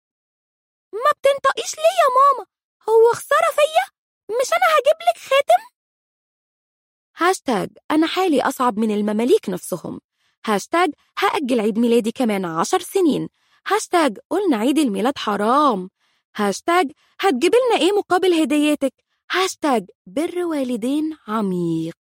ما بتنطقيش ليه يا ماما؟ هو خسارة فيا؟ مش أنا هجيب لك خاتم؟ هاشتاج أنا حالي أصعب من المماليك نفسهم هاشتاج هأجل عيد ميلادي كمان عشر سنين هاشتاج قلنا عيد الميلاد حرام هاشتاج هتجيب لنا إيه مقابل هديتك هاشتاج بر والدين عميق